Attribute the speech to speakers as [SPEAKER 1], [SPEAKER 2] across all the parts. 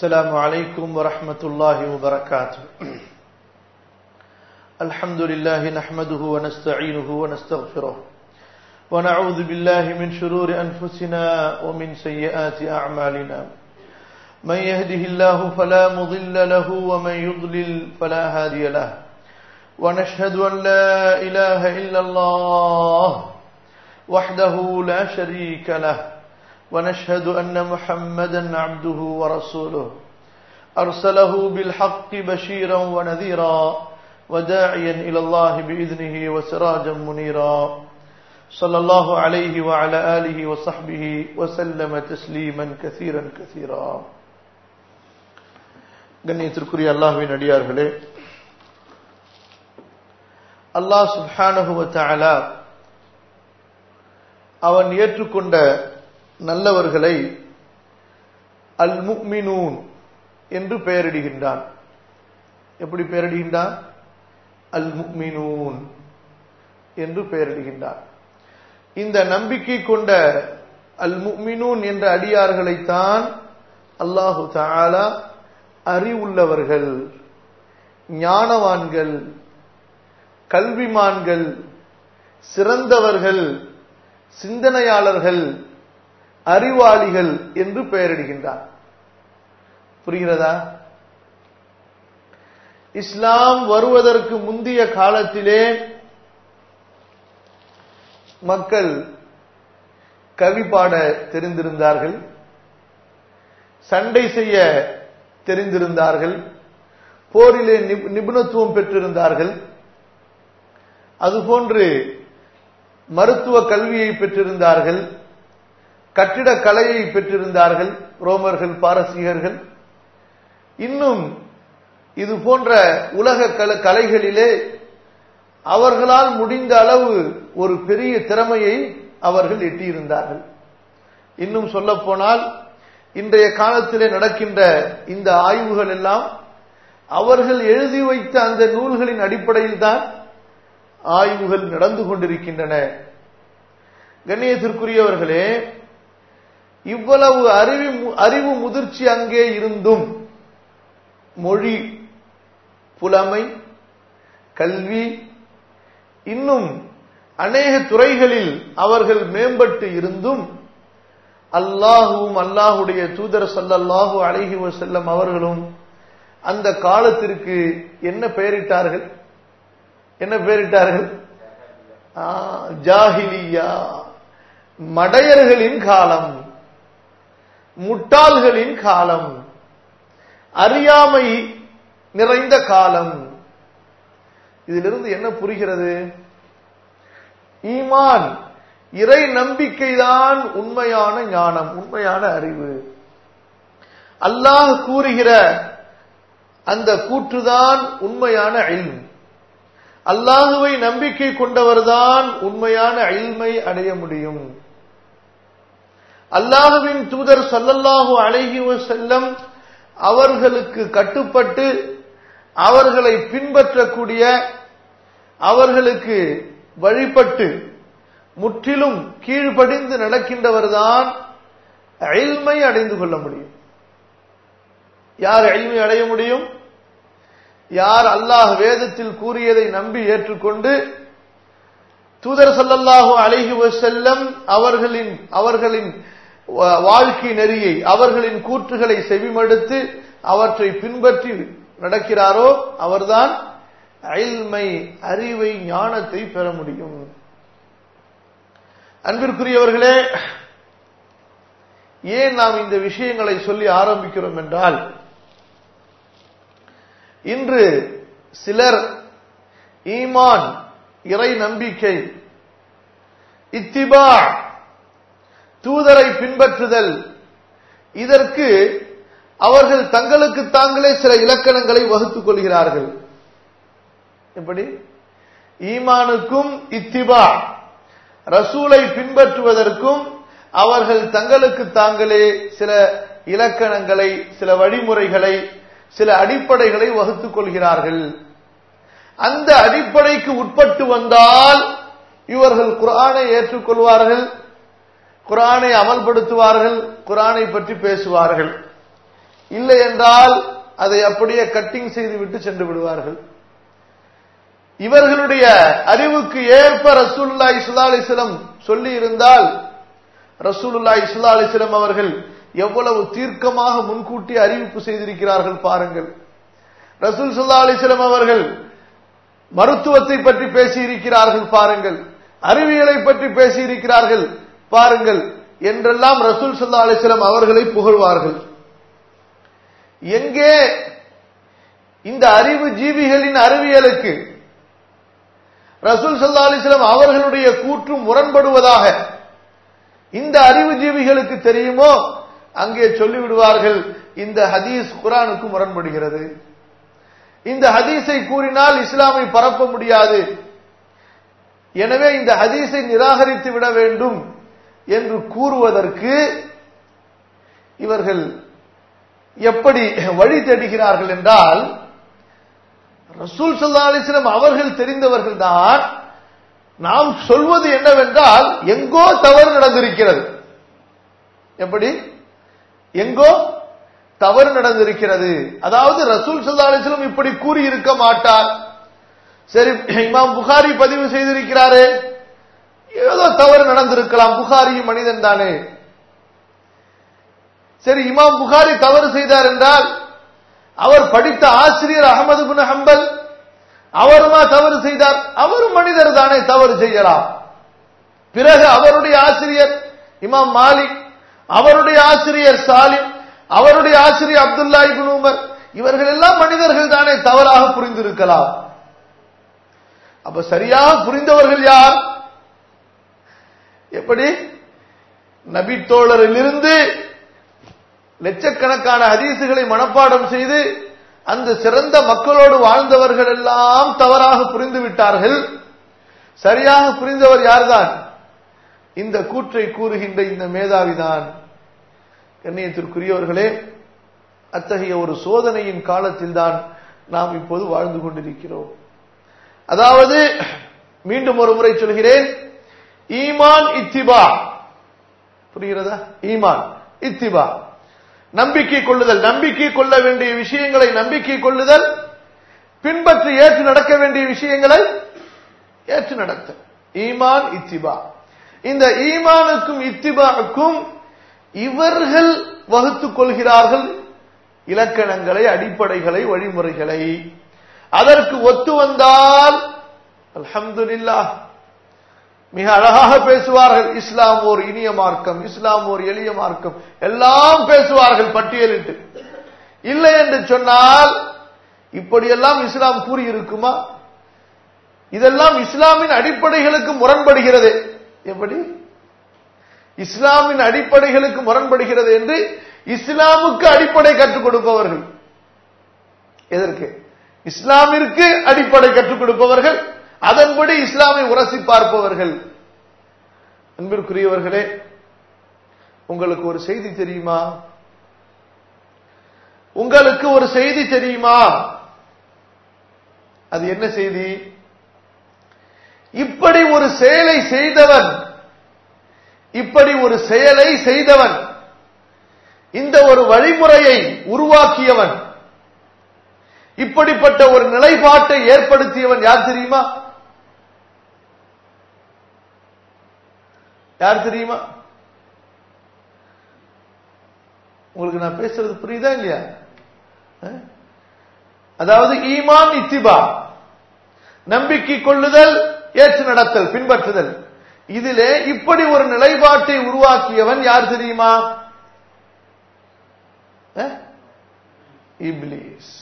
[SPEAKER 1] السلام عليكم ورحمة الله وبركاته الحمد لله نحمده ونستعينه ونستغفره ونعوذ بالله من شرور أنفسنا ومن سيئات أعمالنا من يهده الله فلا مضل له ومن يضلل فلا هادي له ونشهد أن لا إله إلا الله وحده لا شريك له ونشهد أن محمدا عبده ورسوله أرسله بالحق بشيرا ونذيرا وداعيا إلى الله بإذنه وسراجا منيرا صلى الله عليه وعلى آله وصحبه وسلم تسليما كثيرا كثيرا கண்ணியத்திற்குரிய அல்லாஹுவின் அடியார்களே அல்லாஹ் சுப்ஹானஹு வ தஆலா அவன் ஏற்றுக்கொண்ட நல்லவர்களை அல் முக்மினூன் என்று பெயரிடுகின்றான் எப்படி பெயரிடுகின்றான் அல் முக்மினூன் என்று பெயரிடுகின்றான் இந்த நம்பிக்கை கொண்ட அல் முக்மினூன் என்ற அடியார்களைத்தான் அல்லாஹு தாலா அறிவுள்ளவர்கள் ஞானவான்கள் கல்விமான்கள் சிறந்தவர்கள் சிந்தனையாளர்கள் அறிவாளிகள் என்று பெயரிடுகின்றார் புரிகிறதா இஸ்லாம் வருவதற்கு முந்தைய காலத்திலே மக்கள் கவி பாட தெரிந்திருந்தார்கள் சண்டை செய்ய தெரிந்திருந்தார்கள் போரிலே நிபுணத்துவம் பெற்றிருந்தார்கள் அதுபோன்று மருத்துவ கல்வியை பெற்றிருந்தார்கள் கட்டிட கலையை பெற்றிருந்தார்கள் ரோமர்கள் பாரசீகர்கள் இன்னும் இது போன்ற உலக கலைகளிலே அவர்களால் முடிந்த அளவு ஒரு பெரிய திறமையை அவர்கள் எட்டியிருந்தார்கள் இன்னும் சொல்ல போனால் இன்றைய காலத்திலே நடக்கின்ற இந்த ஆய்வுகள் எல்லாம் அவர்கள் எழுதி வைத்த அந்த நூல்களின் அடிப்படையில் தான் ஆய்வுகள் நடந்து கொண்டிருக்கின்றன கண்ணியத்திற்குரியவர்களே இவ்வளவு அறிவு அறிவு முதிர்ச்சி அங்கே இருந்தும் மொழி புலமை கல்வி இன்னும் அநேக துறைகளில் அவர்கள் மேம்பட்டு இருந்தும் அல்லாஹுவும் அல்லாஹுடைய தூதர் சல்லல்லாஹு அழகி செல்லம் அவர்களும் அந்த காலத்திற்கு என்ன பெயரிட்டார்கள் என்ன பெயரிட்டார்கள் ஜாஹிலியா மடையர்களின் காலம் முட்டாள்களின் காலம் அறியாமை நிறைந்த காலம் இதிலிருந்து என்ன புரிகிறது ஈமான் இறை நம்பிக்கைதான் உண்மையான ஞானம் உண்மையான அறிவு அல்லாஹ் கூறுகிற அந்த கூற்றுதான் உண்மையான அயில்ம் அல்லாஹுவை நம்பிக்கை கொண்டவர்தான் உண்மையான அயில்மை அடைய முடியும் அல்லாஹுவின் தூதர் சல்லல்லாஹு அழகி செல்லம் அவர்களுக்கு கட்டுப்பட்டு அவர்களை பின்பற்றக்கூடிய அவர்களுக்கு வழிபட்டு முற்றிலும் கீழ்ப்படிந்து நடக்கின்றவர்தான் அயல்மை அடைந்து கொள்ள முடியும் யார் அயல்மை அடைய முடியும் யார் அல்லாஹ் வேதத்தில் கூறியதை நம்பி ஏற்றுக்கொண்டு தூதர் சல்லல்லாஹு அழகி செல்லம் அவர்களின் அவர்களின் வாழ்க்கை நெறியை அவர்களின் கூற்றுகளை செவிமடுத்து அவற்றை பின்பற்றி நடக்கிறாரோ அவர்தான் அயல்மை அறிவை ஞானத்தை பெற முடியும் அன்பிற்குரியவர்களே ஏன் நாம் இந்த விஷயங்களை சொல்லி ஆரம்பிக்கிறோம் என்றால் இன்று சிலர் ஈமான் இறை நம்பிக்கை இத்திபா தூதரை பின்பற்றுதல் இதற்கு அவர்கள் தங்களுக்கு தாங்களே சில இலக்கணங்களை வகுத்துக் கொள்கிறார்கள் எப்படி ஈமானுக்கும் இத்திபா ரசூலை பின்பற்றுவதற்கும் அவர்கள் தங்களுக்கு தாங்களே சில இலக்கணங்களை சில வழிமுறைகளை சில அடிப்படைகளை வகுத்துக் கொள்கிறார்கள் அந்த அடிப்படைக்கு உட்பட்டு வந்தால் இவர்கள் குரானை ஏற்றுக்கொள்வார்கள் குரானை அமல்படுத்துவார்கள் குரானை பற்றி பேசுவார்கள் இல்லை என்றால் அதை அப்படியே கட்டிங் செய்து விட்டு சென்று விடுவார்கள் இவர்களுடைய அறிவுக்கு ஏற்ப ரசூலுல்லா இஸ்லா அலிஸ்லம் சொல்லி இருந்தால் ரசூலுல்லா இஸ்லா அலிஸ்லம் அவர்கள் எவ்வளவு தீர்க்கமாக முன்கூட்டி அறிவிப்பு செய்திருக்கிறார்கள் பாருங்கள் ரசூல் சுல்லா அலிஸ்லம் அவர்கள் மருத்துவத்தை பற்றி பேசியிருக்கிறார்கள் பாருங்கள் அறிவியலை பற்றி பேசியிருக்கிறார்கள் பாருங்கள் என்றெல்லாம் ரசூல் சுல்லா அலிஸ்லம் அவர்களை புகழ்வார்கள் எங்கே இந்த அறிவு ஜீவிகளின் அறிவியலுக்கு ரசூல் சல்லா அலிஸ்லாம் அவர்களுடைய கூற்று முரண்படுவதாக இந்த அறிவு ஜீவிகளுக்கு தெரியுமோ அங்கே சொல்லிவிடுவார்கள் இந்த ஹதீஸ் குரானுக்கு முரண்படுகிறது இந்த ஹதீஸை கூறினால் இஸ்லாமை பரப்ப முடியாது எனவே இந்த ஹதீஸை நிராகரித்து விட வேண்டும் என்று கூறுவதற்கு இவர்கள் எப்படி வழி தேடுகிறார்கள் என்றால் ரசூல் சல்லா அலிஸ்லம் அவர்கள் தெரிந்தவர்கள் தான் நாம் சொல்வது என்னவென்றால் எங்கோ தவறு நடந்திருக்கிறது எப்படி எங்கோ தவறு நடந்திருக்கிறது அதாவது ரசூல் சல்லா அலிஸ்லம் இப்படி கூறியிருக்க மாட்டார் சரி இமாம் புகாரி பதிவு செய்திருக்கிறாரே ஏதோ தவறு நடந்திருக்கலாம் புகாரியும் மனிதன் தானே சரி இமாம் புகாரி தவறு செய்தார் என்றால் அவர் படித்த ஆசிரியர் அகமது பின் ஹம்பல் அவருமா தவறு செய்தார் அவரும் மனிதர் தானே தவறு செய்யலாம் பிறகு அவருடைய ஆசிரியர் இமாம் மாலிக் அவருடைய ஆசிரியர் சாலிம் அவருடைய ஆசிரியர் அப்துல்லா இபின் உமர் இவர்கள் எல்லாம் மனிதர்கள் தானே தவறாக புரிந்திருக்கலாம் அப்ப சரியாக புரிந்தவர்கள் யார் எப்படி நபி தோழரிலிருந்து லட்சக்கணக்கான ஹதீசுகளை மனப்பாடம் செய்து அந்த சிறந்த மக்களோடு வாழ்ந்தவர்கள் எல்லாம் தவறாக புரிந்து விட்டார்கள் சரியாக புரிந்தவர் யார்தான் இந்த கூற்றை கூறுகின்ற இந்த மேதாவிதான் கண்ணியத்திற்குரியவர்களே அத்தகைய ஒரு சோதனையின் காலத்தில் தான் நாம் இப்போது வாழ்ந்து கொண்டிருக்கிறோம் அதாவது மீண்டும் ஒரு முறை சொல்கிறேன் ஈமான் இத்திபா புரிகிறதா ஈமான் இத்திபா நம்பிக்கை கொள்ளுதல் நம்பிக்கை கொள்ள வேண்டிய விஷயங்களை நம்பிக்கை கொள்ளுதல் பின்பற்றி ஏற்று நடக்க வேண்டிய விஷயங்களை ஏற்று நடத்த ஈமான் இத்திபா இந்த ஈமானுக்கும் இத்திபாவுக்கும் இவர்கள் வகுத்துக் கொள்கிறார்கள் இலக்கணங்களை அடிப்படைகளை வழிமுறைகளை அதற்கு ஒத்து வந்தால் அல்ஹம்துலில்லாஹ் மிக அழகாக பேசுவார்கள் இஸ்லாம் ஓர் இனிய மார்க்கம் இஸ்லாம் ஓர் எளிய மார்க்கம் எல்லாம் பேசுவார்கள் பட்டியலிட்டு இல்லை என்று சொன்னால் இப்படியெல்லாம் இஸ்லாம் கூறி இருக்குமா இதெல்லாம் இஸ்லாமின் அடிப்படைகளுக்கு முரண்படுகிறது எப்படி இஸ்லாமின் அடிப்படைகளுக்கு முரண்படுகிறது என்று இஸ்லாமுக்கு அடிப்படை கற்றுக் கொடுப்பவர்கள் எதற்கு இஸ்லாமிற்கு அடிப்படை கற்றுக் கொடுப்பவர்கள் அதன்படி இஸ்லாமை உரசி பார்ப்பவர்கள் அன்பிற்குரியவர்களே உங்களுக்கு ஒரு செய்தி தெரியுமா உங்களுக்கு ஒரு செய்தி தெரியுமா அது என்ன செய்தி இப்படி ஒரு செயலை செய்தவன் இப்படி ஒரு செயலை செய்தவன் இந்த ஒரு வழிமுறையை உருவாக்கியவன் இப்படிப்பட்ட ஒரு நிலைப்பாட்டை ஏற்படுத்தியவன் யார் தெரியுமா யார் தெரியுமா உங்களுக்கு நான் பேசுறது புரியுதா இல்லையா அதாவது ஈமான் இத்திபா நம்பிக்கை கொள்ளுதல் ஏற்று நடத்தல் பின்பற்றுதல் இதிலே இப்படி ஒரு நிலைப்பாட்டை உருவாக்கியவன் யார் தெரியுமா இப்லீஸ்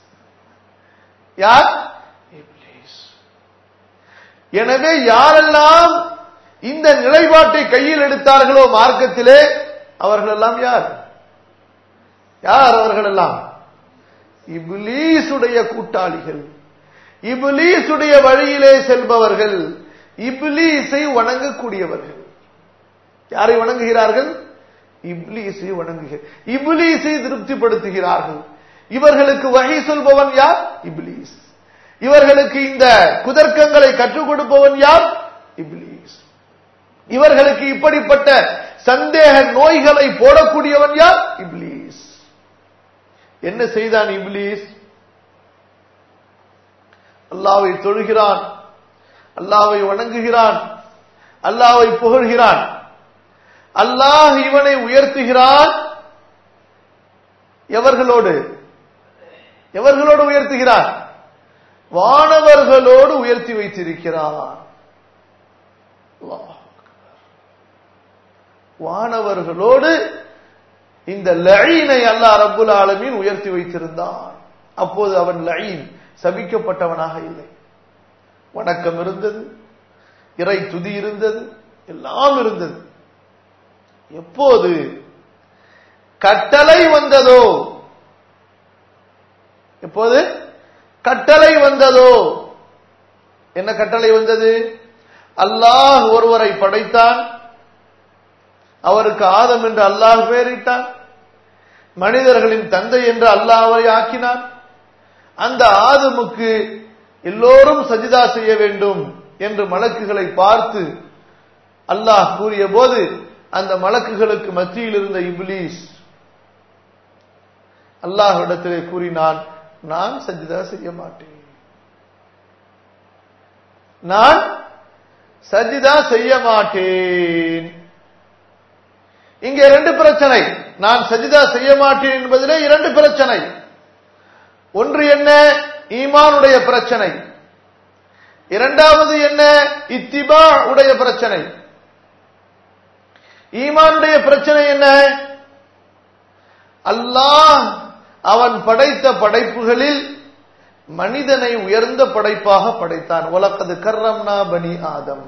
[SPEAKER 1] யார் இப்லீஸ் எனவே யாரெல்லாம் இந்த நிலைப்பாட்டை கையில் எடுத்தார்களோ மார்க்கத்திலே அவர்கள் எல்லாம் யார் யார் அவர்கள் எல்லாம் இப்லீசுடைய கூட்டாளிகள் இப்லீசுடைய வழியிலே செல்பவர்கள் இப்லீஸை வணங்கக்கூடியவர்கள் யாரை வணங்குகிறார்கள் இப்லீஸை வணங்குகிறார் இப்லீஸை திருப்திப்படுத்துகிறார்கள் இவர்களுக்கு வகை சொல்பவன் யார் இப்லீஸ் இவர்களுக்கு இந்த குதர்க்கங்களை கற்றுக் கொடுப்பவன் யார் இப்லீஸ் இவர்களுக்கு இப்படிப்பட்ட சந்தேக நோய்களை போடக்கூடியவன் யார் இப்லீஸ் என்ன செய்தான் இப்லீஸ் அல்லாவை தொழுகிறான் அல்லாவை வணங்குகிறான் அல்லாவை புகழ்கிறான் அல்லாஹ் இவனை உயர்த்துகிறான் எவர்களோடு எவர்களோடு உயர்த்துகிறான் வானவர்களோடு உயர்த்தி வைத்திருக்கிறான் வானவர்களோடு இந்த லழீனை அல்லாஹ் ரப்புல் ஆலமீன் உயர்த்தி வைத்திருந்தான் அப்போது அவன் லழீன் சபிக்கப்பட்டவனாக இல்லை வணக்கம் இருந்தது இறை துதி இருந்தது எல்லாம் இருந்தது எப்போது கட்டளை வந்ததோ எப்போது கட்டளை வந்ததோ என்ன கட்டளை வந்தது அல்லாஹ் ஒருவரை படைத்தான் அவருக்கு ஆதம் என்று அல்லாஹ் பெயரிட்டான் மனிதர்களின் தந்தை என்று அல்லாஹை ஆக்கினான் அந்த ஆதமுக்கு எல்லோரும் சஜிதா செய்ய வேண்டும் என்று மலக்குகளை பார்த்து அல்லாஹ் கூறிய போது அந்த மலக்குகளுக்கு மத்தியில் இருந்த இப்லீஸ் அல்லாஹ்விடத்திலே கூறினான் நான் சஜிதா செய்ய மாட்டேன் நான் சஜிதா செய்ய மாட்டேன் இங்கே இரண்டு பிரச்சனை நான் சஜிதா செய்ய மாட்டேன் என்பதிலே இரண்டு பிரச்சனை ஒன்று என்ன ஈமானுடைய பிரச்சனை இரண்டாவது என்ன இத்திபா உடைய பிரச்சனை ஈமானுடைய பிரச்சனை என்ன அல்லாஹ் அவன் படைத்த படைப்புகளில் மனிதனை உயர்ந்த படைப்பாக படைத்தான் உலகது கர்ரம்னா பனி ஆதம்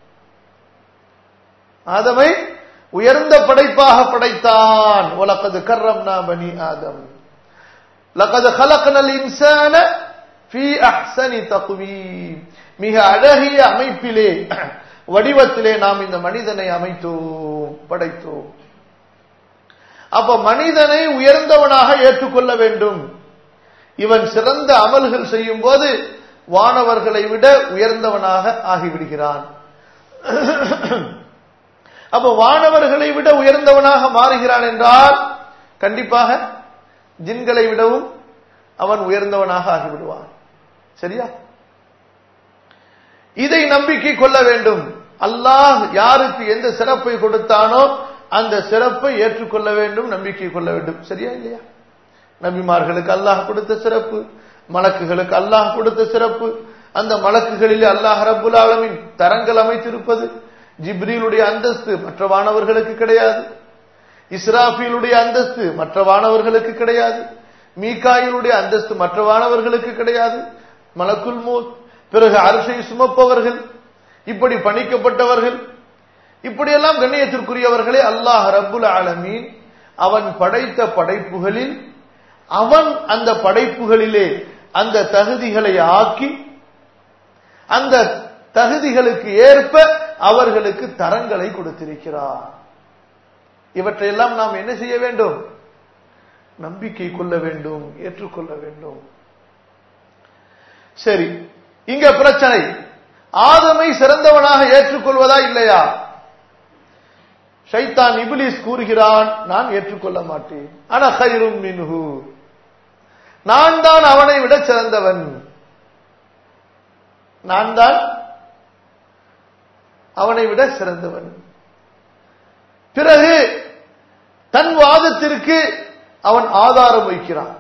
[SPEAKER 1] ஆதமை உயர்ந்த படைப்பாக படைத்தான் உலகது கர்ரம்னா பனி ஆதம் லகது ஹலக்கனல் இன்சான ஃபீ அஹ்சனி தக்வீம் மிக அழகிய அமைப்பிலே வடிவத்திலே நாம் இந்த மனிதனை அமைத்தோம் படைத்தோம் அப்ப மனிதனை உயர்ந்தவனாக ஏற்றுக்கொள்ள வேண்டும் இவன் சிறந்த அமல்கள் செய்யும் போது வானவர்களை விட உயர்ந்தவனாக ஆகிவிடுகிறான் அப்ப வானவர்களை விட உயர்ந்தவனாக மாறுகிறான் என்றால் கண்டிப்பாக ஜின்களை விடவும் அவன் உயர்ந்தவனாக ஆகிவிடுவான் சரியா இதை நம்பிக்கை கொள்ள வேண்டும் அல்லாஹ் யாருக்கு எந்த சிறப்பை கொடுத்தானோ அந்த சிறப்பை ஏற்றுக்கொள்ள வேண்டும் நம்பிக்கை கொள்ள வேண்டும் சரியா இல்லையா நபிமார்களுக்கு அல்லாஹ் கொடுத்த சிறப்பு மலக்குகளுக்கு அல்லாஹ் கொடுத்த சிறப்பு அந்த மலக்குகளிலே அல்லாஹ் ரப்புல் ஆலமின் தரங்கள் அமைத்திருப்பது ஜிப்ரீலுடைய அந்தஸ்து மற்ற வானவர்களுக்கு கிடையாது இஸ்ராஃபீலுடைய அந்தஸ்து மற்ற வானவர்களுக்கு கிடையாது மீகாயிலுடைய அந்தஸ்து மற்ற வானவர்களுக்கு கிடையாது மலக்குல் மூத் பிறகு அரசை சுமப்பவர்கள் இப்படி பணிக்கப்பட்டவர்கள் இப்படியெல்லாம் கண்ணியத்திற்குரியவர்களே அல்லாஹ் ரப்புல் ஆலமீன் அவன் படைத்த படைப்புகளில் அவன் அந்த படைப்புகளிலே அந்த தகுதிகளை ஆக்கி அந்த தகுதிகளுக்கு ஏற்ப அவர்களுக்கு தரங்களை கொடுத்திருக்கிறார் இவற்றையெல்லாம் நாம் என்ன செய்ய வேண்டும் நம்பிக்கை கொள்ள வேண்டும் ஏற்றுக்கொள்ள வேண்டும் சரி இங்க பிரச்சனை ஆதமை சிறந்தவனாக ஏற்றுக்கொள்வதா இல்லையா ஷைத்தான் இபிலிஸ் கூறுகிறான் நான் ஏற்றுக்கொள்ள மாட்டேன் ஆனா ஹைரும் மின்ஹு நான் தான் அவனை விட சிறந்தவன் நான் தான் அவனை விட சிறந்தவன் பிறகு தன் வாதத்திற்கு அவன் ஆதாரம் வைக்கிறான்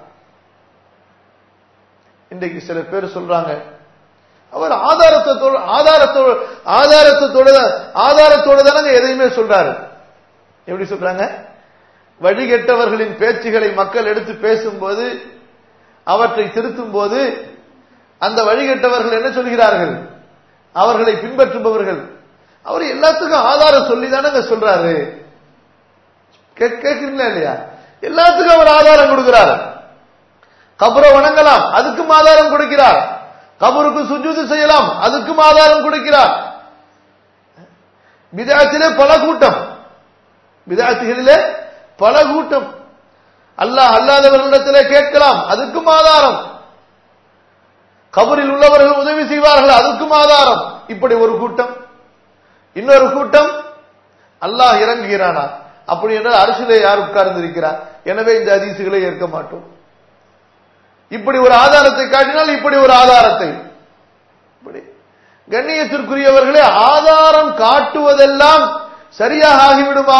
[SPEAKER 1] இன்றைக்கு சில பேர் சொல்றாங்க அவர் ஆதாரத்தோடு ஆதாரத்தோடு ஆதாரத்தோட ஆதாரத்தோடு தானங்க எதையுமே சொல்றாரு எப்படி சொல்றாங்க வழிகெட்டவர்களின் பேச்சுகளை மக்கள் எடுத்து பேசும்போது அவற்றை திருத்தும் போது அந்த வழிகெட்டவர்கள் என்ன சொல்கிறார்கள் அவர்களை பின்பற்றுபவர்கள் அவர் எல்லாத்துக்கும் ஆதாரம் சொல்லி தானங்க சொல்றாரு கேட்கிறீங்களா இல்லையா எல்லாத்துக்கும் அவர் ஆதாரம் கொடுக்கிறார் கபரை வணங்கலாம் அதுக்கும் ஆதாரம் கொடுக்கிறார் கபருக்கு சுஜூது செய்யலாம் அதுக்கும் ஆதாரம் கொடுக்கிறார் விதாத்திலே பல கூட்டம் விதாத்திகளிலே பல கூட்டம் அல்லாஹ் அல்லாதவர்களிடத்திலே கேட்கலாம் அதுக்கும் ஆதாரம் கபரில் உள்ளவர்கள் உதவி செய்வார்கள் அதுக்கும் ஆதாரம் இப்படி ஒரு கூட்டம் இன்னொரு கூட்டம் அல்லாஹ் இறங்குகிறானா அப்படி என்றால் அரசிலே யார் உட்கார்ந்திருக்கிறார் எனவே இந்த அதிசுகளை ஏற்க மாட்டோம் இப்படி ஒரு ஆதாரத்தை காட்டினால் இப்படி ஒரு ஆதாரத்தை இப்படி கண்ணியத்திற்குரியவர்களே ஆதாரம் காட்டுவதெல்லாம் சரியாக ஆகிவிடுமா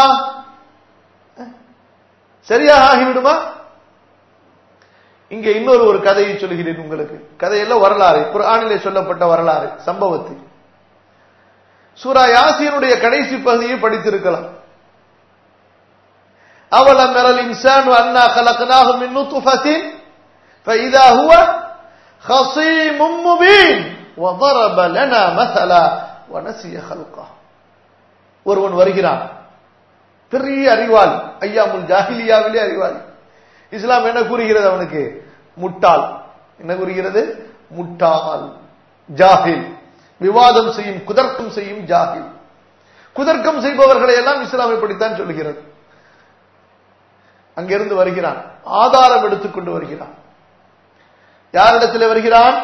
[SPEAKER 1] சரியாக ஆகிவிடுமா இங்கே இன்னொரு ஒரு கதையை சொல்கிறேன் உங்களுக்கு கதையெல்லாம் வரலாறு குர்ஆனிலே சொல்லப்பட்ட வரலாறு சம்பவத்தில் சூரா யாசீனுடைய கடைசி பகுதியை படித்திருக்கலாம் அவலம் யரல் இன்சானு அன்னா خلقناه من نطفة فإذا هو خصيم مبين وضرب لنا مثلا ونسي خلقه ஒருவன் வருகிறான் பெரிய அறிவாளி ஐயாமுல் ஜாஹிலியாவிலே அறிவாளி இஸ்லாம் என்ன கூறுகிறது அவனுக்கு முட்டாள் என்ன கூறுகிறது முட்டாள் ஜாஹில் விவாதம் செய்யும் குதர்க்கம் செய்யும் ஜாஹில் குதர்க்கம் செய்பவர்களை எல்லாம் இஸ்லாம் இப்படித்தான் சொல்கிறது அங்கிருந்து வருகிறான் ஆதாரம் எடுத்துக்கொண்டு வருகிறான் யாரிடத்தில் வருகிறான்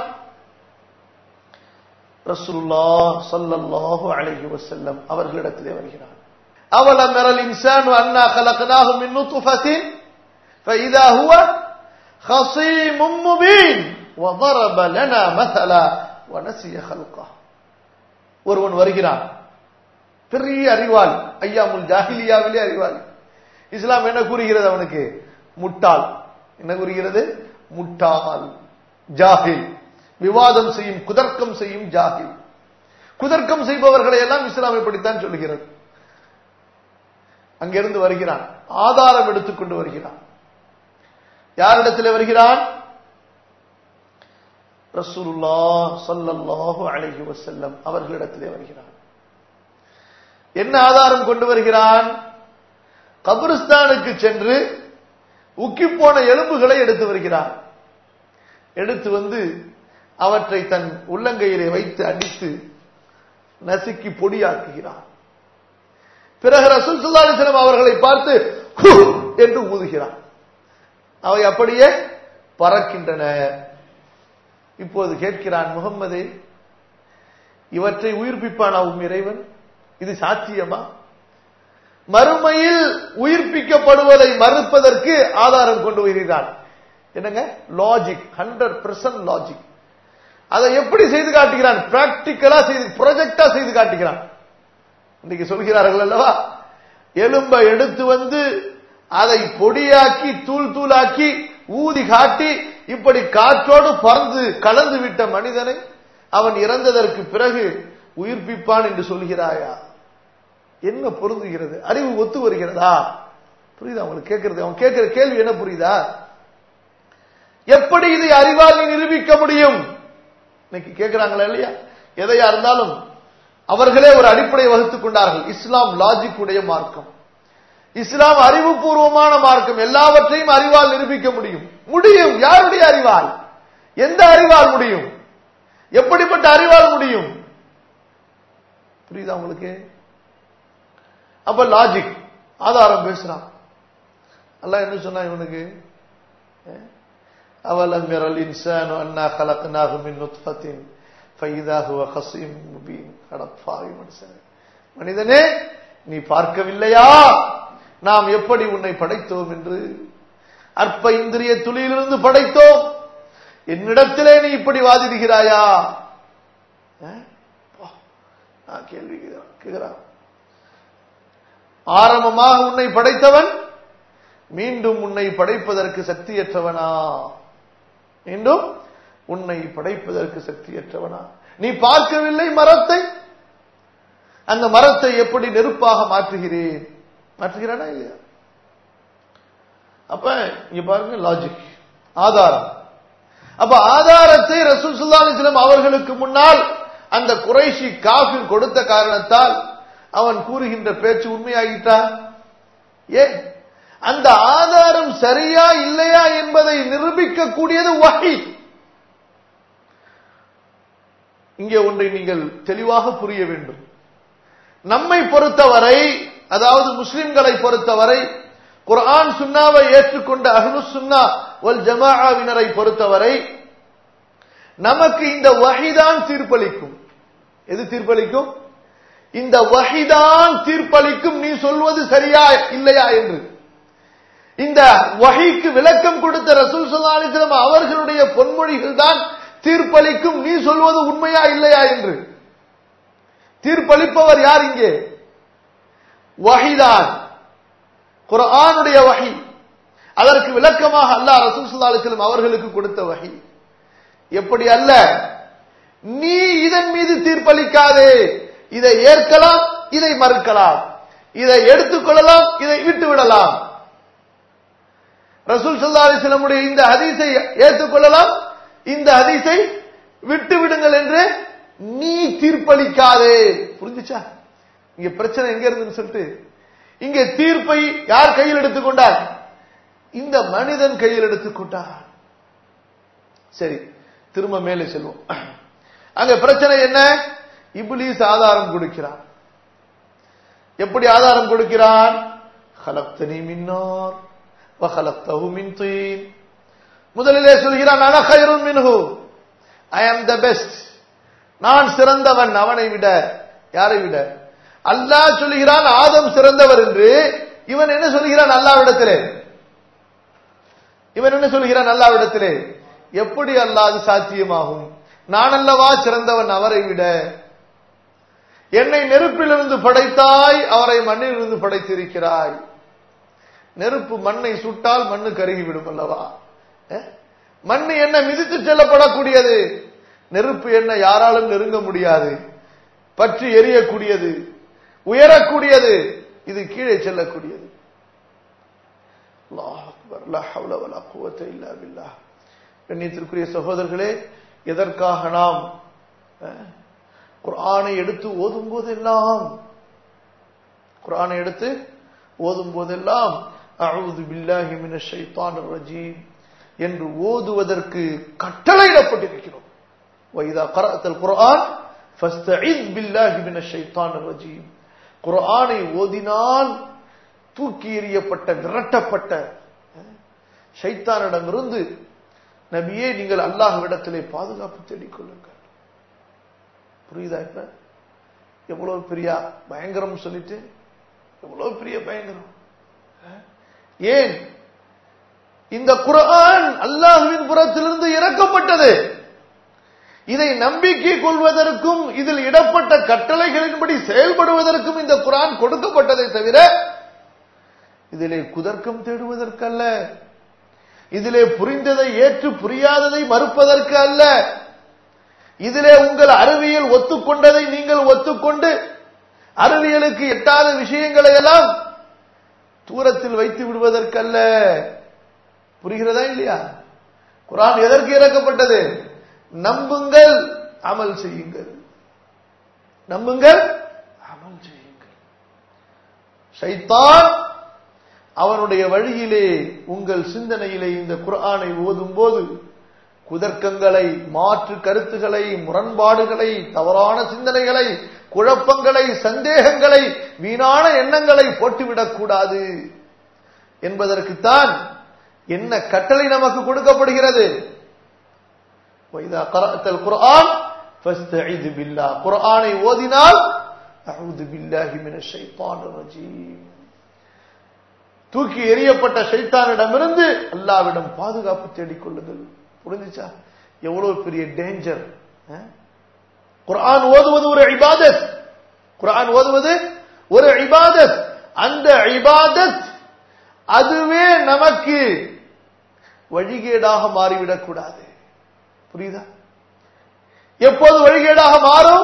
[SPEAKER 1] ரசூலுல்லா ஸல்லல்லாஹு அலைஹி வஸல்லம் அவர்களிடத்திலே வருகிறான் அவலம் யரல் இன்சானு அன்னா خلقناه من نطفة فإذا هو خصيم مبين وضرب لنا مثلا ونسي خلقه ஒருவன் வருகிறான் பெரிய அறிவாளி ஐயாமுல் ஜாஹிலியாவிலே அறிவாளி இஸ்லாம் என்ன கூறுகிறது அவனுக்கு முட்டாள் என்ன கூறுகிறது முட்டாள் ஜாஹில் விவாதம் செய்யும் குதர்க்கம் செய்யும் ஜாஹில் குதர்க்கம் செய்பவர்களை எல்லாம் இஸ்லாம் இப்படித்தான் சொல்கிறது அங்கிருந்து வருகிறான் ஆதாரம் எடுத்துக்கொண்டு வருகிறான் யாரிடத்தில் வருகிறான் ரசூலுல்லா ஸல்லல்லாஹு அலைஹி வஸல்லம் அவர்களிடத்திலே வருகிறான் என்ன ஆதாரம் கொண்டு வருகிறான் கபிரிஸ்தானுக்கு சென்று உக்கி போன எலும்புகளை எடுத்து வருகிறான் எடுத்து வந்து அவற்றை தன் உள்ளங்கையிலே வைத்து அடித்து நசுக்கி பொடியாக்குகிறான் பிறகு ரசூல் ஸல்லல்லாஹு அலைஹி வஸல்லம் அவர்களை பார்த்து "ஹு" என்று ஊதுகிறான் அவை அப்படியே பறக்கின்றன இப்போது கேட்கிறான் முகம்மதே இவற்றை உயிர்ப்பிப்பானா உம் இறைவன் இது சாத்தியமா மறுமையில் உயிர்ப்பிக்கப்படுவதை மறுப்பதற்கு ஆதாரம் கொண்டு வருகிறான் என்னங்க லாஜிக் ஹண்ட்ரட் பெர்சன்ட் லாஜிக் அதை எப்படி செய்து காட்டுகிறான் பிராக்டிக்கலா செய்து ப்ரொஜெக்டா செய்து காட்டுகிறான் இன்னைக்கு சொல்கிறார்கள் அல்லவா எலும்பை எடுத்து வந்து அதை பொடியாக்கி தூள் தூளாக்கி ஊதி காட்டி இப்படி காற்றோடு பறந்து கலந்து விட்ட மனிதனை அவன் இறந்ததற்கு பிறகு உயிர்ப்பிப்பான் என்று சொல்கிறாயா என்ன பொருந்துகிறது அறிவு ஒத்து வருகிறதா புரியுதா உங்களுக்கு கேட்கறது அவன் கேட்கிற கேள்வி என்ன புரியுதா எப்படி இதை அறிவால் நீ நிரூபிக்க முடியும் இன்னைக்கு கேட்கிறாங்களா இல்லையா எதையா இருந்தாலும் அவர்களே ஒரு அடிப்படை வகுத்துக் கொண்டார்கள் இஸ்லாம் லாஜிக் உடைய மார்க்கம் இஸ்லாம் அறிவுபூர்வமான மார்க்கம் எல்லாவற்றையும் அறிவால் நிரூபிக்க முடியும் முடியும் யாருடைய அறிவால் எந்த அறிவால் முடியும் எப்படிப்பட்ட அறிவால் முடியும் புரியுதா உங்களுக்கு அப்ப லாஜிக் ஆதாரம் பேசுறான் அல்லாஹ் என்ன சொன்னா இவனுக்கு அவலம் யரல் இன்சானு அன்னா خلقناه من نطفة فإذا هو خصيم مبين அடப்பாவி மனுஷன் மனிதனே நீ பார்க்கவில்லையா நாம் எப்படி உன்னை படைத்தோம் என்று அற்ப இந்திரிய துளியிலிருந்து படைத்தோம் என்னிடத்திலே நீ இப்படி வாதிடுகிறாயா அஹ்? பா, நான் கேள்வி கேட்கிறேன். கேட்கிறான் ஆரம்பமாக உன்னை படைத்தவன் மீண்டும் உன்னை படைப்பதற்கு சக்தியற்றவனா மீண்டும் உன்னை படைப்பதற்கு சக்தியற்றவனா நீ பார்க்கவில்லை மரத்தை அந்த மரத்தை எப்படி நெருப்பாக மாற்றுகிறேன் மாற்றுகிறானா இல்லையா அப்ப இங்க பாருங்க லாஜிக் ஆதாரம் அப்ப ஆதாரத்தை ரசூல் ஸல்லல்லாஹு அலைஹி வஸல்லம் அவர்களுக்கு முன்னால் அந்த குறைஷி காஃபிர் கொடுத்த காரணத்தால் அவன் கூறுகின்ற பேச்சு உண்மையாகிட்டா ஏன் அந்த ஆதாரம் சரியா இல்லையா என்பதை நிரூபிக்க கூடியது வஹி இங்கே ஒன்றை நீங்கள் தெளிவாக புரிய வேண்டும் நம்மை பொறுத்தவரை அதாவது முஸ்லிம்களை பொறுத்தவரை குர்ஆன் சுன்னாவை ஏற்றுக்கொண்ட அஹ்லு சுன்னா வல் ஜமாஆவினரை பொறுத்தவரை நமக்கு இந்த வஹிதான் தீர்ப்பளிக்கும் எது தீர்ப்பளிக்கும் இந்த வஹிதான் தீர்ப்பளிக்கும் நீ சொல்வது சரியா இல்லையா என்று இந்த வகைக்கு விளக்கம் கொடுத்த ரசூல் ஸல்லல்லாஹு அலைஹி வஸல்லம் அவர்களுடைய பொன்மொழிகள் தான் தீர்ப்பளிக்கும் நீ சொல்வது உண்மையா இல்லையா என்று தீர்ப்பளிப்பவர் யார் இங்கே வஹிதான் குர்ஆனுடைய வஹி அதற்கு விளக்கமாக அல்லாஹ் ரசூல் ஸல்லல்லாஹு அலைஹி வஸல்லம் அவர்களுக்கு கொடுத்த வஹி எப்படி அல்ல நீ இதன் மீது தீர்ப்பளிக்காதே இதை ஏற்கலாம் இதை மறுக்கலாம் இதை எடுத்துக்கொள்ளலாம் இதை விட்டு விடலாம் ரசூல் ஸல்லல்லாஹு அலைஹி வஸல்லமுடைய இந்த ஹதீஸை ஏற்றுக்கொள்ளலாம் இந்த ஹதீஸை விட்டு விடுங்கள் என்று நீ தீர்ப்பளிக்காதே புரிஞ்சுச்சா இங்க பிரச்சனை எங்க இருந்துன்னு சொல்லிட்டு இங்க தீர்ப்பை யார் கையில் எடுத்துக்கொண்டார் இந்த மனிதன் கையில் எடுத்துக்கொண்டார் சரி திரும்ப மேலே செல்வோம் அங்க பிரச்சனை என்ன இப்லீஸ் ஆதாரம் கொடுக்கிறான் எப்படி ஆதாரம் கொடுக்கிறான் خلقتني من نار وخلقته من طين முதலிலே சொல்கிறான் அன خير منه ஐ அம் த பெஸ்ட் நான் சிறந்தவன் அவனை விட யாரை விட அல்லாஹ் சொல்கிறான் ஆதம் சிறந்தவர் என்று இவன் என்ன சொல்கிறான் அல்லாவிடத்திலே இவன் என்ன சொல்கிறான் அல்லாவிடத்திலே எப்படி அல்லாஹ் அது சாத்தியமாகும் நான் அல்லவா சிறந்தவன் அவரை விட என்னை நெருப்பிலிருந்து படைத்தாய் அவரை மண்ணிலிருந்து படைத்திருக்கிறாய் நெருப்பு மண்ணை சுட்டால் மண்ணு கருகிவிடும் அல்லவா அஹ்? மண்ணு என்ன மிதித்து செல்லப்படக்கூடியது நெருப்பு என்ன யாராலும் நெருங்க முடியாது பற்றி எரியக்கூடியது உயரக்கூடியது இது கீழே செல்லக்கூடியது அல்லாஹ் அக்பர், லா ஹவ்ல வலா குவத்த இல்லா பில்லாஹ். கண்ணியத்திற்குரிய சகோதரர்களே எதற்காக நாம் அஹ், குர்ஆனை எடுத்து ஓதும் போதெல்லாம் குர்ஆனை எடுத்து ஓதும் போதெல்லாம் அஊது பில்லாஹி மினஷ் ஷைத்தானிர் ரஜீம் என்று ஓதுவதற்கு கட்டளையிடப்பட்டிருக்கிறோம் வைதா கரஅத்தல் குர்ஆன் ஃபஸ்தஇஸ் பில்லாஹி மினஷ் ஷைத்தானிர் ரஜீம் குர்ஆனை ஓதினால் தூக்கி எறியப்பட்ட விரட்டப்பட்ட அஹ், ஷைத்தானிடமிருந்து நபியே நீங்கள் அல்லாஹ்விடத்திலே பாதுகாப்பு தேடிக் கொள்ளுங்கள் புரியுதா இப்ப எவ்வளவு பெரிய பயங்கரம் சொல்லிட்டு எவ்வளவு பெரிய பயங்கரம் அஹ்? ஏன் இந்த குர்ஆன் அல்லாஹ்வின் புறத்திலிருந்து இறக்கப்பட்டது இதை நம்பிக்கை கொள்வதற்கும் இதில் இடப்பட்ட கட்டளைகளின்படி செயல்படுவதற்கும் இந்த குர்ஆன் கொடுக்கப்பட்டதை தவிர இதிலே குதர்க்கம் தேடுவதற்கல்ல இதிலே புரிந்ததை ஏற்று புரியாததை மறுப்பதற்கு அல்ல இதிலே உங்கள் அறிவியல் ஒத்துக்கொண்டதை நீங்கள் ஒத்துக்கொண்டு அறிவியலுக்கு எட்டாத விஷயங்களை எல்லாம் தூரத்தில் வைத்து விடுவதற்கல்ல புரிகிறதா இல்லையா குரான் எதற்கு இறக்கப்பட்டது நம்புங்கள் அமல் செய்யுங்கள் நம்புங்கள் அமல் செய்யுங்கள் ஷைத்தான் அவனுடைய வழியிலே உங்கள் சிந்தனையிலே இந்த குர்ஆனை ஓதும் போது குதர்க்கங்களை மாற்று கருத்துக்களை முரண்பாடுகளை தவறான சிந்தனைகளை குழப்பங்களை சந்தேகங்களை வீணான எண்ணங்களை போட்டுவிடக் கூடாது என்பதற்குத்தான் என்ன கட்டளை நமக்கு கொடுக்கப்படுகிறது وَإِذَا قَرَأْتَ الْقُرْآنَ فَاسْتَعِذْ بِاللَّهِ குர்ஆனை ஓதினால் அஊது பில்லாஹி மினஷ் ஷைத்தானிர் ரஜீம் தூக்கி எறியப்பட்ட ஷைத்தானிடமிருந்து அல்லாவிடம் பாதுகாப்பு தேடிக் கொள்ளுங்கள் புரிஞ்சுச்சா எவ்வளவு பெரிய டேஞ்சர் குர்ஆன் ஓதுவது ஒரு இபாதத் குர்ஆன் ஓதுவது ஒரு இபாதத் அந்த இபாதத் அதுவே நமக்கு வழிகேடாக மாறிவிடக் கூடாது புரியுதா எப்போது வழிகேடாக மாறும்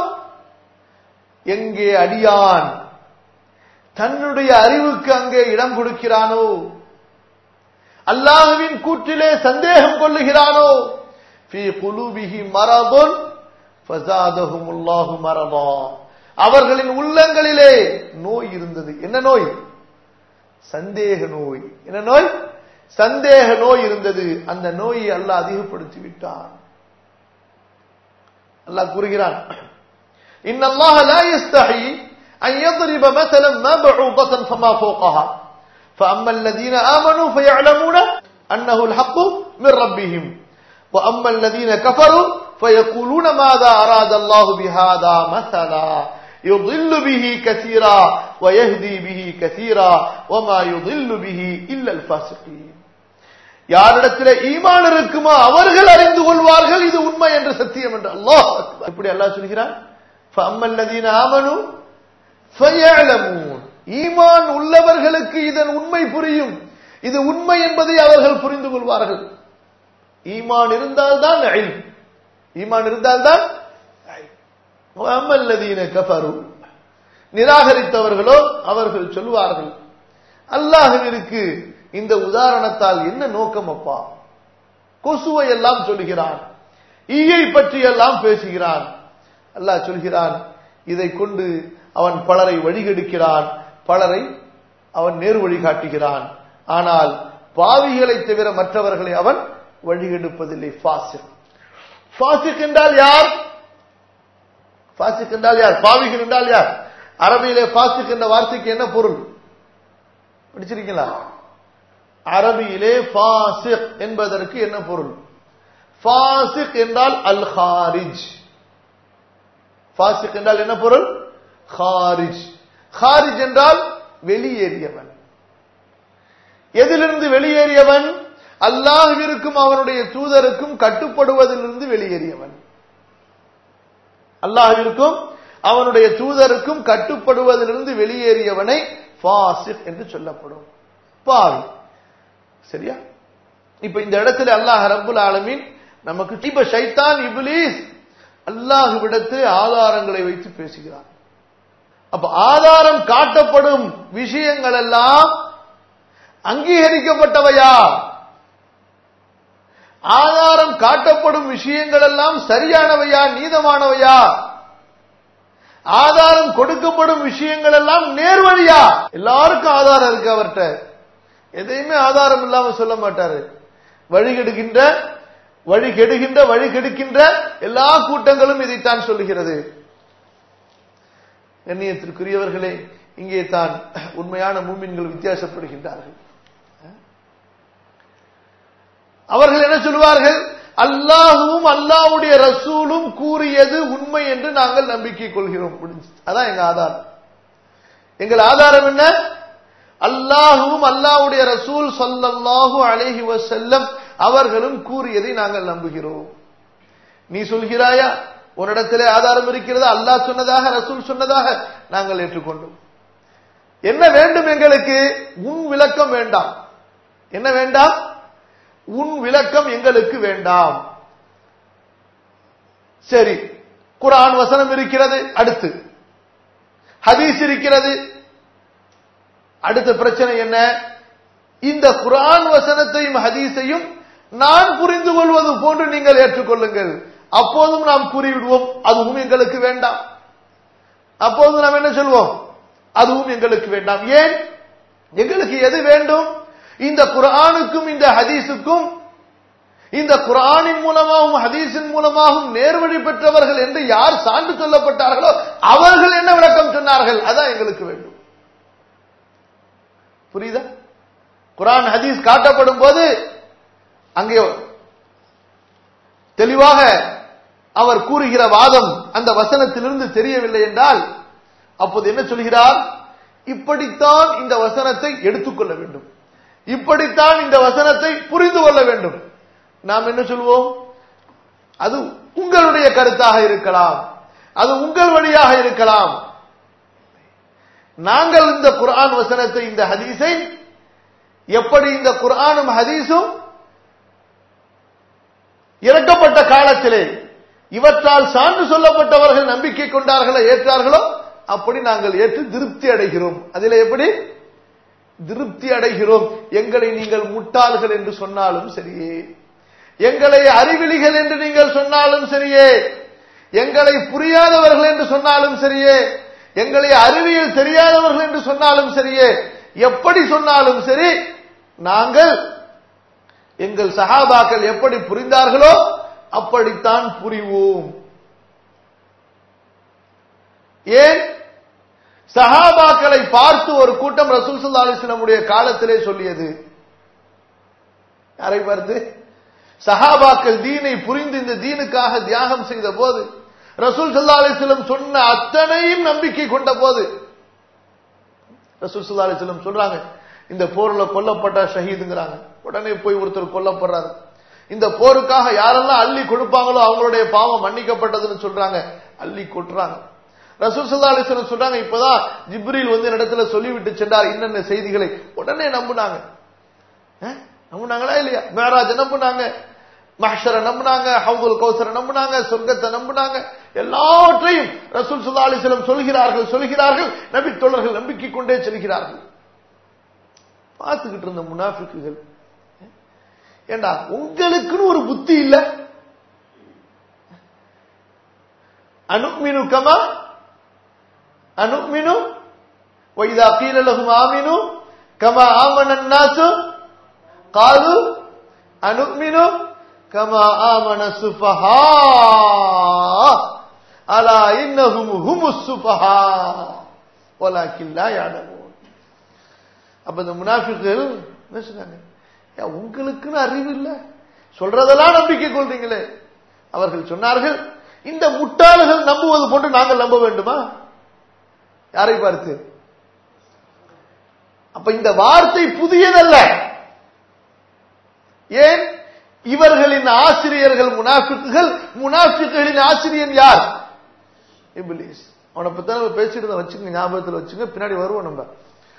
[SPEAKER 1] எங்கே அடியான் தன்னுடைய அறிவுக்கு அங்கே இடம் கொடுக்கிறானோ அல்லாஹுவின் கூற்றிலே சந்தேகம் கொள்ளுகிறானோ ஃபீ குலூபிஹி மரதுன் ஃபஸாதஹுமுல்லாஹு மரதா அவர்களின் உள்ளங்களிலே நோய் இருந்தது என்ன நோய் சந்தேக நோய் என்ன நோய் சந்தேக நோய் இருந்தது அந்த நோயை அல்லாஹ் அதிகப்படுத்தி விட்டான் அல்லாஹ் கூறுகிறான் இன்னல்லாஹ லா யஸ்தஹி أن يضرب مثلا ما بعوضة فما فوقها فأما الذين آمنوا فيعلمون أنه الحق من ربهم وأما الذين كفروا فيقولون ماذا أراد الله بهذا مثلا يضل به كثيرا ويهدي به كثيرا وما يضل به إلا الفاسقين யாரிடத்தில் ஈமான் இருக்குமோ அவர்கள் அறிந்து கொள்வார்கள் இது உண்மை என்று சத்தியம் என்று அல்லாஹ் அக்பர். எப்படி அல்லாஹ் சொல்கிறான் فَأَمَّا ஆமனு فَيَعْلَمُونَ ஈமான் உள்ளவர்களுக்கு இதன் உண்மை புரியும் இது உண்மை என்பதை அவர்கள் புரிந்து கொள்வார்கள் ஈமான் இருந்தால்தான் இல்ம். ஈமான் இருந்தால்தான் இல்ம். وَأَمَّا الَّذِينَ كَفَرُوا நிராகரித்தவர்களோ அவர்கள் சொல்வார்கள் அல்லாஹ்விற்கு இந்த உதாரணத்தால் என்ன நோக்கம் அப்பா கொசுவை எல்லாம் சொல்கிறான் ஈயை பற்றி எல்லாம் பேசுகிறான் அல்லாஹ் சொல்கிறான் இதை கொண்டு அவன் பலரை வழிகெடுக்கிறான் பலரை அவன் நேர் வழி காட்டுகிறான் ஆனால் பாவிகளை தவிர மற்றவர்களை அவன் வழிகெடுப்பதில்லை ஃபாசிக் ஃபாசிக் என்றால் யார் ஃபாசிக் என்றால் யார் பாவிகள் என்றால் யார் அரபியிலே ஃபாசிக் என்ற வார்த்தைக்கு என்ன பொருள் படிச்சிருக்கீங்களா அரபியிலே ஃபாசிக் என்பதற்கு என்ன பொருள் ஃபாசிக் என்றால் அல் ஹாரிஜ் ஃபாசிக் என்றால் என்ன பொருள் ஹாரிஜ் ஹாரிஜ் என்றால் வெளியேறியவன் எதிலிருந்து வெளியேறியவன் அல்லாஹ்விற்கும் அவனுடைய தூதருக்கும் கட்டுப்படுவதிலிருந்து வெளியேறியவன் அல்லாஹ்விற்கும் அவனுடைய தூதருக்கும் கட்டுப்படுவதிலிருந்து வெளியேறியவனை ஃபாசிக் என்று சொல்லப்படும் பாவி சரியா இப்ப இந்த இடத்துல அல்லாஹ் ரப்புல் ஆலமீன் நமக்கு இப்ப ஷைத்தான் இப்லீஸ் அல்லாஹ்விடத்து ஆதாரங்களை வைத்து பேசுகிறான் அப்ப ஆதாரம் காட்டப்படும் விஷயங்கள் எல்லாம் அங்கீகரிக்கப்பட்டவையா ஆதாரம் காட்டப்படும் விஷயங்கள் எல்லாம் சரியானவையா நீதமானவையா ஆதாரம் கொடுக்கப்படும் விஷயங்கள் எல்லாம் நேர்வழியா எல்லாருக்கும் ஆதாரம் இருக்கு அவர்கிட்ட எதையுமே ஆதாரம் இல்லாம சொல்ல மாட்டாரு வழி கெடுகின்ற வழி கெடுகின்ற வழி கெடுக்கின்ற எல்லா கூட்டங்களும் இதைத்தான் சொல்லுகிறது கண்ணியத்திற்குரியவர்களே இங்கே தான் உண்மையான மூமின்கள் வித்தியாசப்படுகின்றார்கள் அவர்கள் என்ன சொல்வார்கள் அல்லாஹுவும் அல்லாஹ்வுடைய ரசூலும் கூறியது உண்மை என்று நாங்கள் நம்பிக்கை கொள்கிறோம் முடிஞ்சு அதான் எங்க ஆதாரம் எங்கள் ஆதாரம் என்ன அல்லாஹுவும் அல்லாஹ்வுடைய ரசூல் ஸல்லல்லாஹு அலைஹி வஸல்லம் அவர்களும் கூறியதை நாங்கள் நம்புகிறோம் நீ சொல்கிறாயா உன்னிடத்திலே ஆதாரம் இருக்கிறதா அல்லாஹ் சொன்னதாக ரசூல் சொன்னதாக நாங்கள் ஏற்றுக்கொண்டோம் என்ன வேண்டும் எங்களுக்கு உன் விளக்கம் வேண்டாம் என்ன வேண்டாம் உன் விளக்கம் எங்களுக்கு வேண்டாம் சரி குரான் வசனம் இருக்கிறது அடுத்து ஹதீஸ் இருக்கிறது அடுத்த பிரச்சனை என்ன இந்த குரான் வசனத்தையும் ஹதீஸையும் நான் புரிந்து கொள்வது போன்று நீங்கள் ஏற்றுக்கொள்ளுங்கள் அப்போதும் நாம் கூறிவிடுவோம் அதுவும் எங்களுக்கு வேண்டாம் அப்போது நாம் என்ன சொல்வோம் அதுவும் எங்களுக்கு வேண்டாம் ஏன் எங்களுக்கு எது வேண்டும் இந்த குரானுக்கும் இந்த ஹதீஸுக்கும் இந்த குரானின் மூலமாகவும் ஹதீஸின் மூலமாகவும் நேர்வழி பெற்றவர்கள் என்று யார் சான்று சொல்லப்பட்டார்களோ அவர்கள் என்ன விளக்கம் சொன்னார்கள் அதான் எங்களுக்கு வேண்டும் புரியுதா குரான் ஹதீஸ் காட்டப்படும் போது அங்கே தெளிவாக அவர் கூறுகிற வாதம் அந்த வசனத்திலிருந்து தெரியவில்லை என்றால் அப்போது என்ன சொல்கிறார் இப்படித்தான் இந்த வசனத்தை எடுத்துக்கொள்ள வேண்டும் இப்படித்தான் இந்த வசனத்தை புரிந்து கொள்ள வேண்டும் நாம் என்ன சொல்வோம் அது உங்களுடைய கருத்தாக இருக்கலாம் அது உங்கள் வழியாக இருக்கலாம் நாங்கள் இந்த குர்ஆன் வசனத்தை இந்த ஹதீஸை எப்படி இந்த குர்ஆனும் ஹதீஸும் இறக்கப்பட்ட காலத்திலே இவற்றால் சான்று சொல்லப்பட்டவர்கள் நம்பிக்கை கொண்டார்களோ ஏற்றார்களோ அப்படி நாங்கள் ஏற்று திருப்தி அடைகிறோம் அதில் எப்படி திருப்தி அடைகிறோம் எங்களை நீங்கள் முட்டாள்கள் என்று சொன்னாலும் சரியே எங்களை அறிவிலிகள் என்று நீங்கள் சொன்னாலும் சரியே எங்களை புரியாதவர்கள் என்று சொன்னாலும் சரியே எங்களை அறிவியல் தெரியாதவர்கள் என்று சொன்னாலும் சரியே எப்படி சொன்னாலும் சரி நாங்கள் எங்கள் சகாபாக்கள் எப்படி புரிந்தார்களோ அப்படித்தான் புரிவோம் ஏன் சஹாபாக்களை பார்த்து ஒரு கூட்டம் ரசூல் சல்லா அலிஸ்லமுடைய காலத்திலே சொல்லியது யாரை பார்த்து சஹாபாக்கள் தீனை புரிந்து இந்த தீனுக்காக தியாகம் செய்த போது ரசூல் சல்லா அலிஸ்லம் சொன்ன அத்தனையும் நம்பிக்கை கொண்ட போது ரசூல் சல்லா அலிஸ்லம் சொல்றாங்க இந்த போர்ல கொல்லப்பட்ட ஷஹீதுங்கிறாங்க உடனே போய் ஒருத்தர் கொல்லப்படுறாரு இந்த போருக்காக யாரெல்லாம் அள்ளி கொடுப்பாங்களோ அவங்களுடைய பாவம் மன்னிக்கப்பட்டதுன்னு சொல்றாங்க அள்ளி கொட்டுறாங்க ரசூல் சல்லா அலிஸ்லம் சொல்றாங்க இப்பதான் ஜிப்ரீல் வந்து இடத்துல சொல்லிவிட்டு சென்றார் என்னென்ன செய்திகளை உடனே நம்புனாங்க அஹ், நம்புனாங்களா இல்லையா மேராஜ் நம்புனாங்க மஹ்ஷரை நம்புனாங்க ஹவுதுல் கௌசரை நம்புனாங்க சொர்க்கத்தை நம்புனாங்க எல்லாவற்றையும் ரசூல் சுல்லா அலிஸ்லம் சொல்கிறார்கள் சொல்கிறார்கள் நபி தோழர்கள் நம்பிக்கை கொண்டே செல்கிறார்கள் பார்த்துக்கிட்டு இருந்த முனாஃபிக்குகள் ஏண்டா உங்களுக்குன்னு ஒரு புத்தி இல்ல அனுமினு கமா அனுமினு வைதா கீல லஹும் ஆமினு கமா ஆமனன் நாசு قالوا أنؤمن كما آمن السفهاء ألا إنهم هم السفهاء ولكن لا يعلمون அப்ப இந்த முனாஃபிக்குகள் என்ன சொன்னாங்க ஏன் உங்களுக்குன்னு அறிவு இல்ல சொல்றதெல்லாம் நம்பிக்கை கொள்றீங்களே அவர்கள் சொன்னார்கள் இந்த முட்டாள்கள் நம்புவது போன்று நாங்கள் நம்ப வேண்டுமா யாரை பார்த்து அப்ப இந்த வார்த்தை புதியதல்ல ஏன் இவர்களின் ஆசிரியர்கள் முனாஃபிக்குகள் முனாஃபிக்குகளின் ஆசிரியன் யார் இப்லீஸ் அவனை பத்தி நம்ம பேசிட்டு இருந்தோம் வச்சுங்க ஞாபகத்தில் வச்சுங்க பின்னாடி வருவோம் நம்ம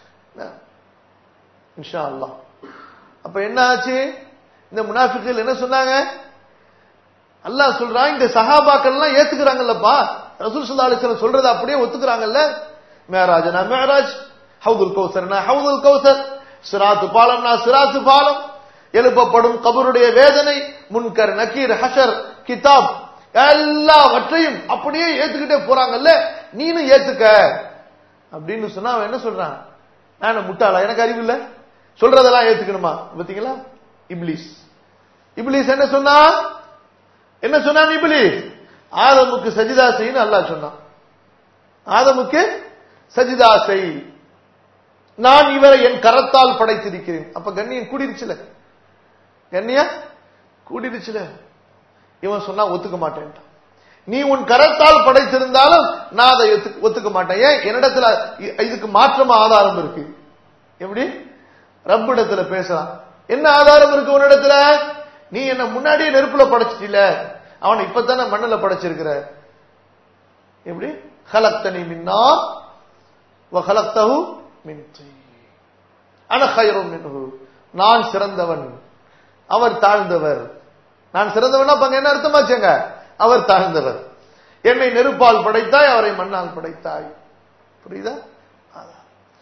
[SPEAKER 1] இன்ஷா அல்லாஹ் அப்ப என்ன ஆச்சு இந்த முனாஃபிக்குகள் என்ன சொன்னாங்க அல்லாஹ் சொல்றான் இந்த சஹாபாக்கள் எல்லாம் ஏத்துக்கிறாங்கல்லப்பா ரசூல் ஸல்லல்லாஹு அலைஹி வஸல்லம் சொல்றதை அப்படியே ஒத்துக்கிறாங்கல்ல மேராஜனா மேராஜ் ஹவுதுல் கௌசர்னா ஹவுதுல் கௌசர் சிராத்து பாலம்னா சிராத்து பாலம் எழுப்பப்படும் கபருடைய வேதனை முன்கர் நக்கீர் ஹஷர் கிதாப் எல்லாவற்றையும் அப்படியே ஏத்துக்கிட்டே போறாங்கல்ல நீனும் ஏத்துக்க அப்படின்னு சொன்னா அவன் என்ன சொல்றான் நான் முட்டாளா எனக்கு அறிவு இல்ல சொல்றதெல்லாம் ஏத்துக்கணுமா பாத்தீங்களா இப்லீஸ் இப்லீஸ் என்ன சொன்னா என்ன சொன்னான் இப்லீஸ் ஆதமுக்கு சஜிதா செய்ன்னு அல்லாஹ் சொன்னான் ஆதமுக்கு சஜிதா செய் நான் இவரை என் கரத்தால் படைத்திருக்கிறேன் அப்ப கண்ணியம் கூடிருச்சுல கண்ணியா கூடிருச்சுல இவன் சொன்னா ஒத்துக்க மாட்டேன்ட்டான் நீ உன் கரத்தால் படைத்திருந்தாலும் நான் அதை ஒத்துக்க- ஒத்துக்க மாட்டேன் ஏன் என்னிடத்துல இ- இதுக்கு மாற்றமா ஆதாரம் இருக்கு எப்படி ரப்பிடத்துல பேசலாம் என்ன ஆதாரம் இருக்கு உன்னிடத்துல நீ என்ன முன்னாடியே நெருப்புல படைச்சிட்டில அவனை இப்பதானே மண்ணுல படைச்சிருக்கிற எப்படி ஹலக்தனி மின்னா வஹலக்தஹு மின் தீன். அன கைரும் மின்ஹு நான் சிறந்தவன் அவர் தாழ்ந்தவர் நான் சிறந்தவனா அப்ப அங்க என்ன அர்த்தமாச்சுங்க அவர் தாழ்ந்தவர் என்னை நெருப்பால் படைத்தாய் அவரை மண்ணால் படைத்தாய் புரியுதா அதான்.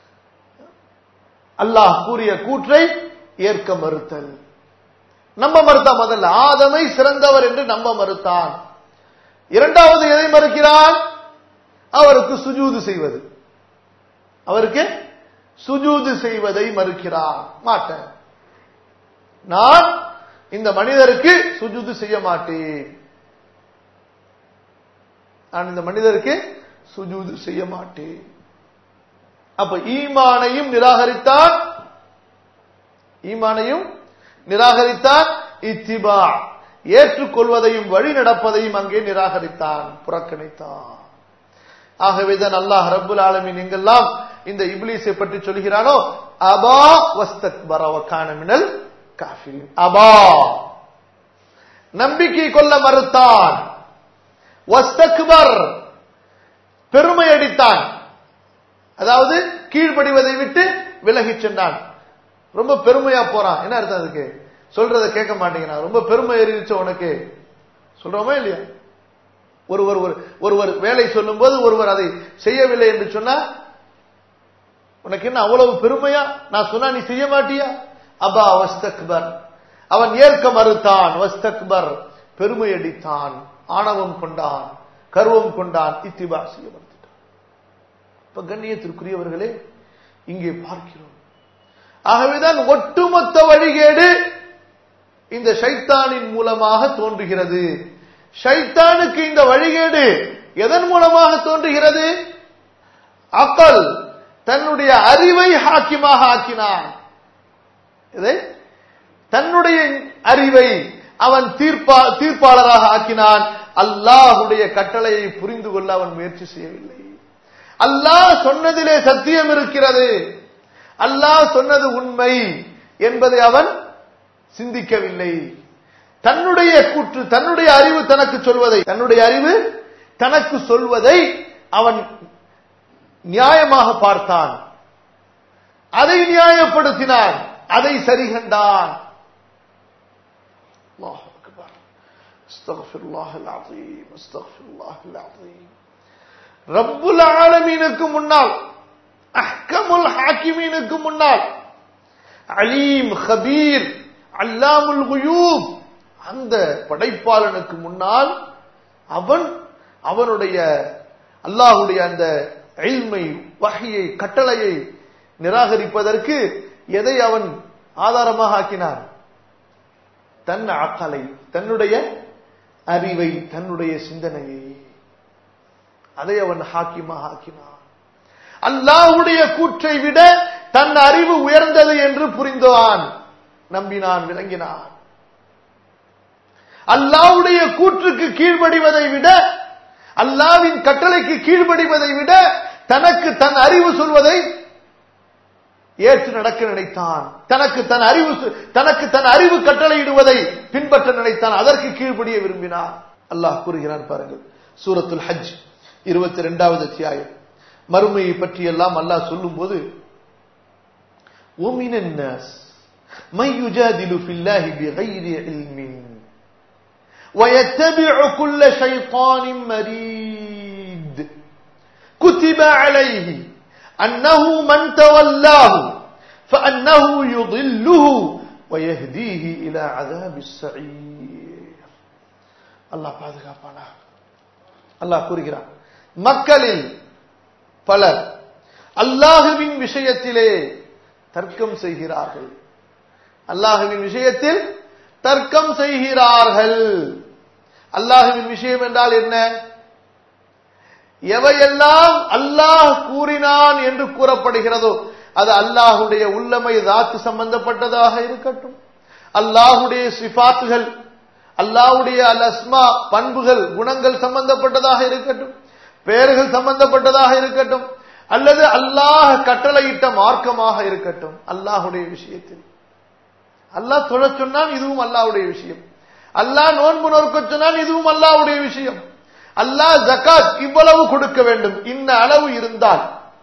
[SPEAKER 1] அல்லாஹ் கூறிய கூற்றை ஏற்க மறுத்தல் நம்ப மறுத்தான் முதல்ல ஆதமை சிறந்தவர் என்று நம்ப மறுத்தான் இரண்டாவது எதை மறுக்கிறான் அவருக்கு சுஜூது செய்வது அவருக்கு சுஜூது செய்வதை மறுக்கிறான் மாட்டேன் நான் இந்த மனிதருக்கு சுஜூது செய்ய மாட்டேன் நான் இந்த மனிதருக்கு சுஜூது செய்ய மாட்டேன் அப்ப ஈமானையும் நிராகரித்தான் ஈமானையும் நிராகரித்தான் இத்திபா ஏற்றுக்கொள்வதையும் வழி நடப்பதையும் அங்கே நிராகரித்தான் புறக்கணித்தான் ஆகவேதான் அல்லாஹ் ரப்புல் ஆலமீன் எங்கெல்லாம் இந்த இப்லீஸை பற்றி சொல்கிறானோ அபா வஸ்தக்பர வகான மினல் காஃபிரின் அபா நம்பிக்கை கொள்ள மறுத்தான் வஸ்தக்பர் பெருமை அடித்தான் அதாவது கீழ்ப்படிவதை விட்டு விலகிச் சென்றான் ரொம்ப பெருமையா போறான் என்ன அர்த்தம் அதுக்கு சொல்றதை கேட்க மாட்டேங்கிறான் ரொம்ப பெருமை ஏறிடுச்சு உனக்கு சொல்றோமா இல்லையா ஒருவர் ஒரு ஒருவர் வேலை சொல்லும்போது ஒருவர் அதை செய்யவில்லை என்று சொன்னா உனக்கு என்ன அவ்வளவு பெருமையா நான் சொன்னா நீ செய்ய மாட்டியா அபா வஸ்தக்பர் அவன் ஏற்க மறுத்தான் வஸ்தக்பர் பெருமை அடித்தான் ஆணவம் கொண்டான் கர்வம் கொண்டான் இத்திபா செய்ய மறுத்துட்டான் இப்ப கண்ணியத்திற்குரியவர்களே இங்கே பார்க்கிறோம் ஆகவேதான் ஒட்டுமொத்த வழிகேடு இந்த ஷைத்தானின் மூலமாக தோன்றுகிறது ஷைத்தானுக்கு இந்த வழிகேடு எதன் மூலமாக தோன்றுகிறது அக்கல் தன்னுடைய அறிவை ஹாக்கிமாக ஆக்கினான் இதை தன்னுடைய அறிவை அவன் தீர்ப்பா தீர்ப்பாளராக ஆக்கினான் அல்லாஹுடைய கட்டளையை புரிந்து கொள்ள அவன் முயற்சி செய்யவில்லை அல்லாஹ் சொன்னதிலே சத்தியம் இருக்கிறது அல்லாஹ் சொன்னது உண்மை என்பதை அவன் சிந்திக்கவில்லை தன்னுடைய கூற்று தன்னுடைய அறிவு தனக்கு சொல்வதை தன்னுடைய அறிவு தனக்கு சொல்வதை அவன் நியாயமாக பார்த்தான் அதை நியாயப்படுத்தினான் அதை சரி கண்டான் الله أكبر استغفر الله العظيم استغفر الله العظيم ரப்புல் ஆலமீனுக்கு முன்னால் அஹ்கமுல் ஹாக்கிமீனுக்கு முன்னால் அலீம் ஹபீர் அல்லாமுல் குயூப் அந்த படைப்பாளனுக்கு முன்னால் அவன் அவனுடைய அல்லாஹுடைய அந்த எல்மை வகையை கட்டளையை நிராகரிப்பதற்கு எதை அவன் ஆதாரமாக ஆக்கினான் தன் அக்கலை தன்னுடைய அறிவை தன்னுடைய சிந்தனையை அதை அவன் ஹாக்கிமாக ஆக்கினான் அல்லாஹுடைய கூற்றை விட தன் அறிவு உயர்ந்தது என்று புரிந்தான் நம்பினான் விளங்கினான் அல்லாவுடைய கூற்றுக்கு கீழ்ப்படிவதை விட அல்லாவின் கட்டளைக்கு கீழ்ப்படிவதை விட தனக்கு தன் அறிவு சொல்வதை ஏற்று நடக்க நினைத்தான் தனக்கு தன் அறிவு தனக்கு தன் அறிவு கட்டளையிடுவதை பின்பற்ற நினைத்தான் அதற்கு கீழ்ப்படிய விரும்பினான் அல்லாஹ் கூறுகிறான் பாருங்கள் சூரத்துல் ஹஜ் இருபத்தி இரண்டாவது அத்தியாயம் மறுமையை பற்றி எல்லாம் அல்லாஹ் சொல்லும் போது ومن الناس من يجادل في الله بغير علم ويتبع كل شيطان مريد كتب عليه أنه من تولاه فأنه يضله ويهديه إلى عذاب السعير الله பாதுகாப்பானா அல்லாஹ் கூறுகிறான் மக்களில் பலர் அல்லாஹுவின் விஷயத்திலே தர்க்கம் செய்கிறார்கள் அல்லாஹுவின் விஷயத்தில் தர்க்கம் செய்கிறார்கள் அல்லாஹுவின் விஷயம் என்றால் என்ன எவையெல்லாம் அல்லாஹ் கூறினான் என்று கூறப்படுகிறதோ அது அல்லாஹுடைய உள்ளமை தாத்து சம்பந்தப்பட்டதாக இருக்கட்டும் அல்லாஹுடைய சிபாத்துகள் அல்லாஹுடைய அல் அஸ்மா பண்புகள் குணங்கள் சம்பந்தப்பட்டதாக இருக்கட்டும் பெயர்கள் சம்பந்தப்பட்டதாக இருக்கட்டும் அல்லது அல்லாஹ் கட்டளையிட்ட மார்க்கமாக இருக்கட்டும் அல்லாஹுடைய விஷயத்தில் அல்லாஹ் தொழ சொன்னான் இதுவும் அல்லாஹுடைய விஷயம் அல்லாஹ் நோன்பு நோக்க சொன்னான் இதுவும் அல்லாஹுடைய விஷயம் அல்லாஹ் ஜக்காத் இவ்வளவு கொடுக்க வேண்டும் இன்ன அளவு இருந்தால்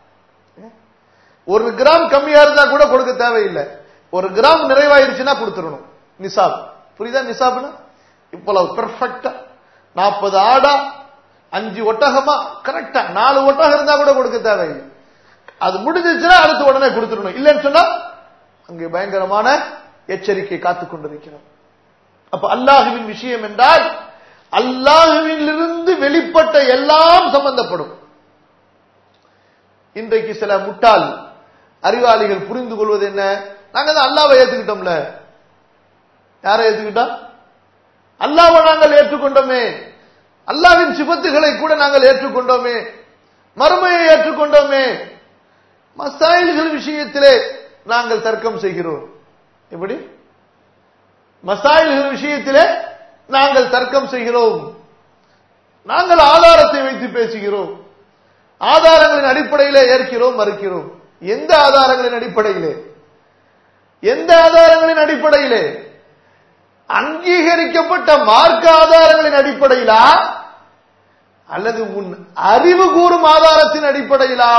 [SPEAKER 1] ஒரு கிராம் கம்மியா இருந்தா கூட கொடுக்க தேவையில்லை ஒரு கிராம் நிறைவாயிருச்சுன்னா கொடுத்துடணும் நிசாப் புரியுதா நிசாப்னா இவ்வளவு பெர்ஃபெக்டா நாற்பது ஆடா அஞ்சு ஒட்டகமா கரெக்டா நாலு ஒட்டகம் இருந்தா கூட கொடுக்க தேவையில்லை அது முடிஞ்சிச்சுன்னா அடுத்து உடனே கொடுத்துடணும் இல்லைன்னு சொன்னா அங்கே பயங்கரமான எச்சரிக்கை காத்துக் கொண்டிருக்கிறோம் அப்ப அல்லாஹுவின் விஷயம் என்றால் அல்லாஹுவிலிருந்து வெளிப்பட்ட எல்லாம் சம்பந்தப்படும் இன்றைக்கு சில முட்டாள் அறிவாளிகள் புரிந்து கொள்வது என்ன நாங்க தான் அல்லாவை ஏத்துக்கிட்டோம்ல யாரை ஏத்துக்கிட்டோம் அல்லாவை நாங்கள் ஏற்றுக்கொண்டோமே அல்லாவின் சிபத்துகளை கூட நாங்கள் ஏற்றுக்கொண்டோமே மறுமையை ஏற்றுக்கொண்டோமே மசாயில்கள் விஷயத்திலே நாங்கள் தர்க்கம் செய்கிறோம் எப்படி மசாயில்கள் விஷயத்திலே நாங்கள் தர்க்கம் செய்கிறோம் நாங்கள் ஆதாரத்தை வைத்து பேசுகிறோம் ஆதாரங்களின் அடிப்படையிலே ஏற்கிறோம் மறுக்கிறோம் எந்த ஆதாரங்களின் அடிப்படையிலே எந்த ஆதாரங்களின் அடிப்படையிலே அங்கீகரிக்கப்பட்ட மார்க்க ஆதாரங்களின் அடிப்படையிலா அல்லது உன் அறிவு கூறும் ஆதாரத்தின் அடிப்படையிலா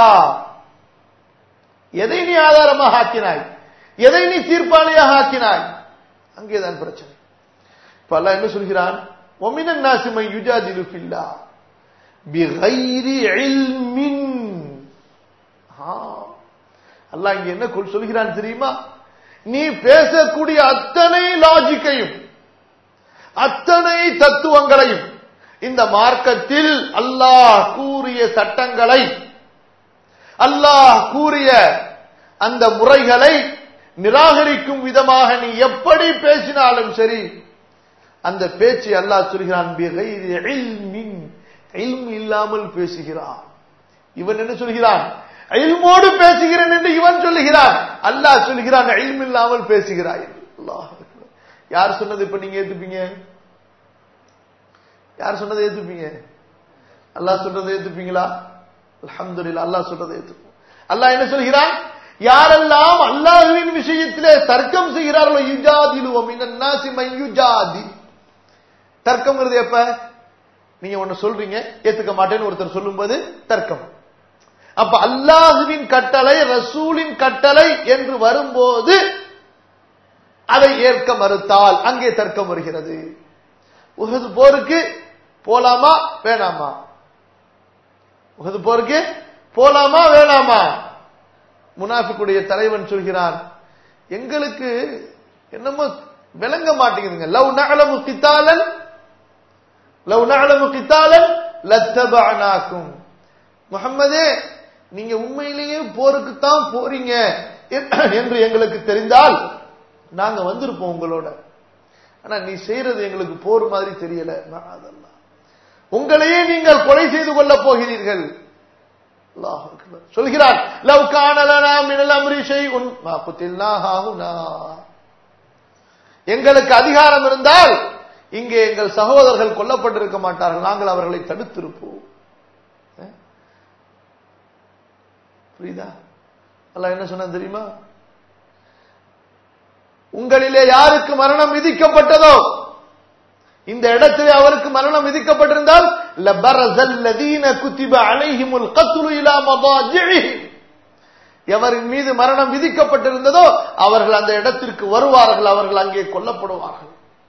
[SPEAKER 1] எதை நீ ஆதாரமாக ஆக்கினாய் எதை நீ தீர்ப்பாளியாக ஆக்கினாய் அங்கேதான் பிரச்சனை இப்ப அல்லாஹ் என்ன சொல்கிறான் ஒமினன் நாசிமை யுஜாதிலு ஃபில்லா பிகைரி இல்மின் அல்லாஹ் இங்க என்ன சொல்கிறான் தெரியுமா நீ பேசக்கூடிய அத்தனை லாஜிக்கையும் அத்தனை தத்துவங்களையும் இந்த மார்க்கத்தில் அல்லாஹ் கூறிய சட்டங்களை அல்லாஹ் கூறிய அந்த முறைகளை நிராகரிக்கும் விதமாக நீ எப்படி பேசினாலும் சரி அந்த பேச்சு அல்லாஹ் சொல்கிறான் இல்லாமல் பேசுகிறான் இவன் என்ன சொல்கிறான் இல்மோடு பேசுகிறேன் என்று இவன் சொல்லுகிறான் அல்லாஹ் சொல்கிறான் இல்ம் இல்லாமல் பேசுகிறாய் அல்லாஹ் யார் சொன்னது இப்ப நீங்க ஏத்துப்பீங்க யார் சொன்னதை ஏத்துப்பீங்க அல்லாஹ் சொல்றதை ஏத்துப்பீங்களா அல்ஹம்துலில்லாஹ் அல்லாஹ் சொல்றதை ஏத்துப்போம் அல்லாஹ் என்ன சொல்கிறான் யாரெல்லாம் அல்லாஹ்வின் விஷயத்திலே தர்க்கம் செய்கிறார்களோ யுஜாதிலு மினன் நாசி மன் யுஜாதி தர்க்கம்ங்கிறது எப்ப நீங்க ஒண்ணு சொல்றீங்க ஏத்துக்க மாட்டேன்னு ஒருத்தர் சொல்லும்போது தர்க்கம் அப்ப அல்லாஹுவின் கட்டளை ரசூலின் கட்டளை என்று வரும்போது அதை ஏற்க மறுத்தால் அங்கே தர்க்கம் வருகிறது உகது போருக்கு போலாமா வேணாமா உகது போருக்கு போலாமா வேணாமா முனாஃபிக்குடைய தலைவன் சொல்கிறான் எங்களுக்கு என்னமோ விளங்க மாட்டேங்குதுங்க லவ் நகலமு கித்தாலன் லவ் நகலமு கித்தாலன் லத்தபனாக்கும் முகம்மதே நீங்க உண்மையிலேயே போருக்குத்தான் போறீங்க என்று எங்களுக்கு தெரிந்தால் நாங்க வந்திருப்போம் உங்களோட ஆனா நீ செய்யறது எங்களுக்கு போர் மாதிரி தெரியல அதெல்லாம் உங்களையே நீங்கள் கொலை செய்து கொள்ள போகிறீர்கள் அல்லாஹ் அக்பர். சொல்கிறார் லவ் காணலனா மினல் அம்ரி ஷைஉன் மா குத்தில்னா ஹாஹுனா எங்களுக்கு அதிகாரம் இருந்தால் இங்கே எங்கள் சகோதரர்கள் கொல்லப்பட்டிருக்க மாட்டார்கள் நாங்கள் அவர்களை தடுத்திருப்போம் அஹ்? புரியுதா அல்லாஹ் என்ன சொன்னா தெரியுமா உங்களிலே யாருக்கு மரணம் விதிக்கப்பட்டதோ இந்த இடத்திலே அவருக்கு மரணம் விதிக்கப்பட்டிருந்தால் லபரஸல்லதீன குத்திப அலைஹிமுல் கத்லு இலா மதாஜிஹிம் எவரின் மீது மரணம் விதிக்கப்பட்டிருந்ததோ அவர்கள் அந்த இடத்திற்கு வருவார்கள் அவர்கள் அங்கே கொல்லப்படுவார்கள்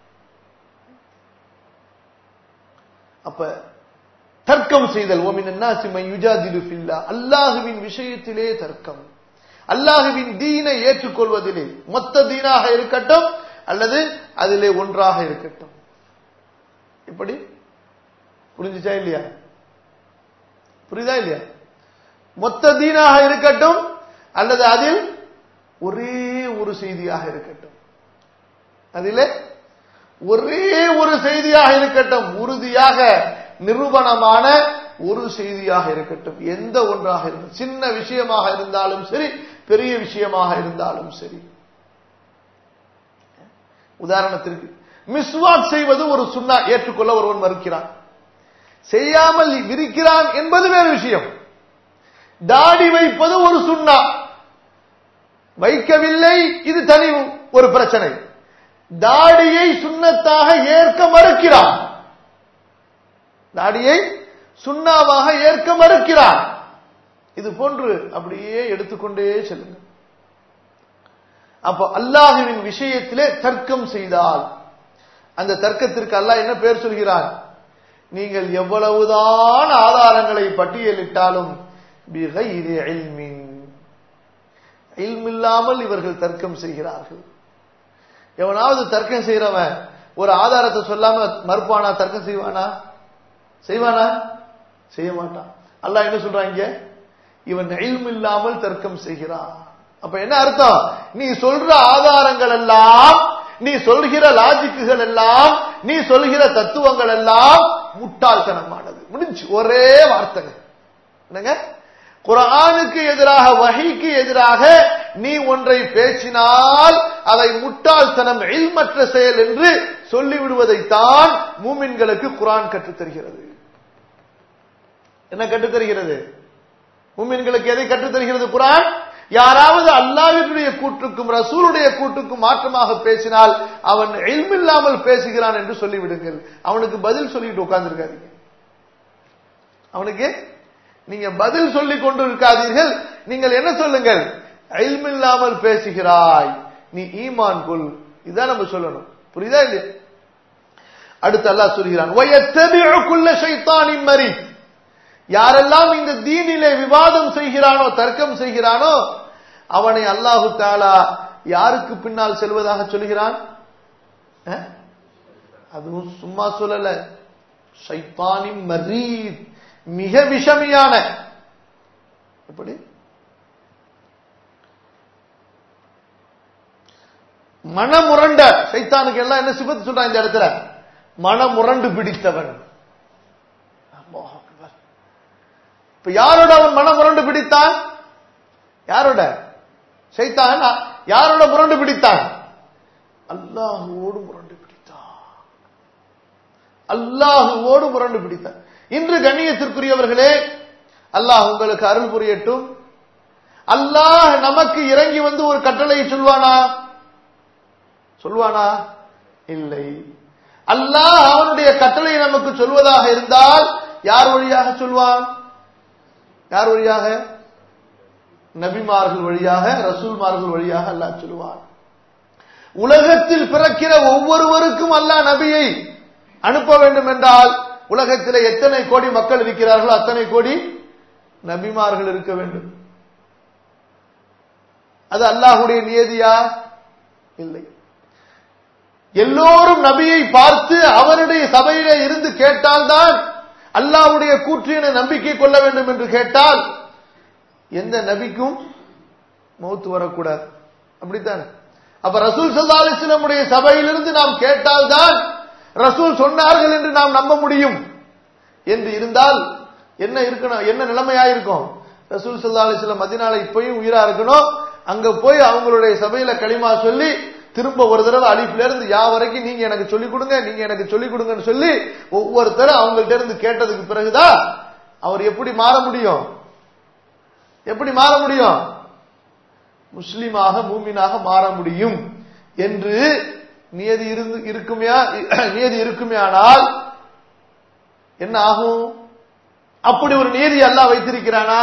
[SPEAKER 1] அப்ப தர்க்கம் செய்தல் ஓமின் நாசிமை யுஜாதிலு ஃபில்லா அல்லாஹுவின் விஷயத்திலே தர்க்கம் அல்லாஹுவின் தீனை ஏற்றுக்கொள்வதிலே மொத்த தீனாக இருக்கட்டும் அல்லது அதிலே ஒன்றாக இருக்கட்டும் இப்படி புரிஞ்சுச்சா இல்லையா புரியுதா இல்லையா மொத்த தீனாக இருக்கட்டும் அல்லது அதில் ஒரே ஒரு செய்தியாக இருக்கட்டும் அதிலே ஒரே ஒரு செய்தியாக இருக்கட்டும் உறுதியாக நிரூபணமான ஒரு செய்தியாக இருக்கட்டும் எந்த ஒன்றாக இருக்கட்டும் சின்ன விஷயமாக இருந்தாலும் சரி பெரிய விஷயமாக இருந்தாலும் சரி உதாரணத்திற்கு மிஸ்வாக் செய்வது ஒரு சுண்ணா ஏற்றுக்கொள்ள ஒருவன் மறுக்கிறான் செய்யாமல் விரிக்கிறான் என்பது வேறு விஷயம் தாடி வைப்பது ஒரு சுண்ணா வைக்கவில்லை இது தனி ஒரு பிரச்சனை தாடியை சுண்ணத்தாக ஏற்க மறுக்கிறான் தாடியை சுண்ணாவாக ஏற்க மறுக்கிறான் இது போன்று அப்படியே எடுத்துக்கொண்டே செல்லுங்க அப்போ அல்லாஹுவின் விஷயத்திலே தர்க்கம் செய்தால் அந்த தர்க்கத்திற்கு அல்லாஹ் என்ன பேர் சொல்கிறான் நீங்கள் எவ்வளவுதான் ஆதாரங்களை பட்டியலிட்டாலும் பிகைரி இல்மின் இல்மில்லாமல் இவர்கள் தர்க்கம் செய்கிறார்கள் எவனாவது தர்க்கம் செய்யறவன் ஒரு ஆதாரத்தை சொல்லாம மறுப்பானா தர்க்கம் செய்வானா செய்வானா செய்ய மாட்டான் அல்லாஹ் என்ன சொல்றாங்க இவன் இல்ம் இல்லாமல் தர்க்கம் செய்கிறான் அப்ப என்ன அர்த்தம் நீ சொல்ற ஆதாரங்கள் எல்லாம் நீ சொல்கிற லாஜிக்குகள் எல்லாம் நீ சொல்கிற தத்துவங்கள் எல்லாம் முட்டாள்தனமானது முடிஞ்சு ஒரே வார்த்தைங்க என்னங்க குரானுக்கு எதிராக வகைக்கு எதிராக நீ ஒன்றை பேசினால் அதை முட்டாள்தனம் இல்மற்ற செயல் என்று சொல்லிவிடுவதைத்தான் மூமின்களுக்கு குரான் கற்றுத்தருகிறது என்ன கற்றுத்தருகிறது மூமின்களுக்கு எதை கற்றுத்தருகிறது குரான் யாராவது அல்லாவினுடைய கூற்றுக்கும் ரசூலுடைய கூற்றுக்கும் மாற்றமாக பேசினால் அவன் இல்மில்லாமல் பேசுகிறான் என்று சொல்லிவிடுங்கள் அவனுக்கு பதில் சொல்லிட்டு உட்கார்ந்துருக்காதீங்க அவனுக்கு நீங்க பதில் சொல்லிக் கொண்டு இருக்காதீர்கள் நீங்கள் என்ன சொல்லுங்கள் இல்மில்லாமல் பேசுகிறாய் நீ ஈமான் கொள் இதான் நம்ம சொல்லணும் புரியுதா இல்லையா அடுத்து அல்லாஹ் சொல்கிறான் வயத்தபிஉ குல்ல ஷைத்தானின் மரி யாரெல்லாம் இந்த தீனிலே விவாதம் செய்கிறானோ தர்க்கம் செய்கிறானோ அவனை அல்லாஹு தாலா யாருக்கு பின்னால் செல்வதாக சொல்கிறான் அஹ்? அதுவும் சும்மா சொல்லல ஷைத்தானின் மரீத் மிக விஷமியான எப்படி மனமுரண்ட சைத்தானுக்கு எல்லாம் என்ன சிபத்து சொல்றான் இந்த இடத்துல மனமுரண்டு பிடித்தவன் அல்லாஹ் அக்பர். இப்ப யாரோட அவன் மனமுரண்டு பிடித்தான் யாரோட சைத்தான் யாரோட முரண்டு பிடித்தான் அல்லாஹுவோடு முரண்டு பிடித்தான் அல்லாஹுவோடு முரண்டு பிடித்தார் இன்று கண்ணியத்திற்குரியவர்களே அல்லாஹ் உங்களுக்கு அருள் புரியட்டும் அல்லாஹ் நமக்கு இறங்கி வந்து ஒரு கட்டளையை சொல்வானா சொல்வானா இல்லை அல்லாஹ் அவனுடைய கட்டளை நமக்கு சொல்வதாக இருந்தால் யார் வழியாக சொல்வான் யார் வழியாக நபிமார்கள் வழியாக ரசூல்மார்கள் வழியாக அல்லாஹ் சொல்லுவான் உலகத்தில் பிறக்கிற ஒவ்வொருவருக்கும் அல்லாஹ் நபியை அனுப்ப வேண்டும் என்றால் உலகத்தில் எத்தனை கோடி மக்கள் இருக்கிறார்களோ அத்தனை கோடி நபிமார்கள் இருக்க வேண்டும் அது அல்லாஹுடைய நியதியா இல்லை எல்லோரும் நபியை பார்த்து அவருடைய சபையிலே இருந்து கேட்டால்தான் அல்லாஹ்வுடைய கூற்றின நம்பிக்கை கொள்ள வேண்டும் என்று கேட்டால் எந்த நபிக்கும் மௌத்து வரக்கூடாது அப்படித்தானே அப்ப ரசூல் சல்லா அலிஸ்லமுடைய சபையிலிருந்து நாம் கேட்டால்தான் ரசூல் சொன்னார்கள் என்று நாம் நம்ப முடியும் என்று இருந்தால் என்ன இருக்கணும் என்ன நிலைமையாயிருக்கும் ரசூல் சல்லா அலிஸ்லாம் மதினால இப்பயும் உயிரா இருக்கணும் அங்க போய் அவங்களுடைய சபையில களிமா சொல்லி திரும்ப ஒரு தடவை அலிஃப்ல இருந்து யா வரைக்கும் நீங்க எனக்கு சொல்லிக் கொடுங்க நீங்க எனக்கு சொல்லிக் கொடுங்கன்னு சொல்லி ஒவ்வொருத்தரும் அவங்கள்ட்ட இருந்து கேட்டதுக்கு பிறகுதான் அவர் எப்படி மாற முடியும் எப்படி மாற முடியும் முஸ்லிமாக மூமினாக மாற முடியும் என்று நியதி இருந்து இருக்குமே நியதி இருக்குமே ஆனால் என்ன ஆகும் அப்படி ஒரு நியதி அல்லாஹ் வைத்திருக்கிறானா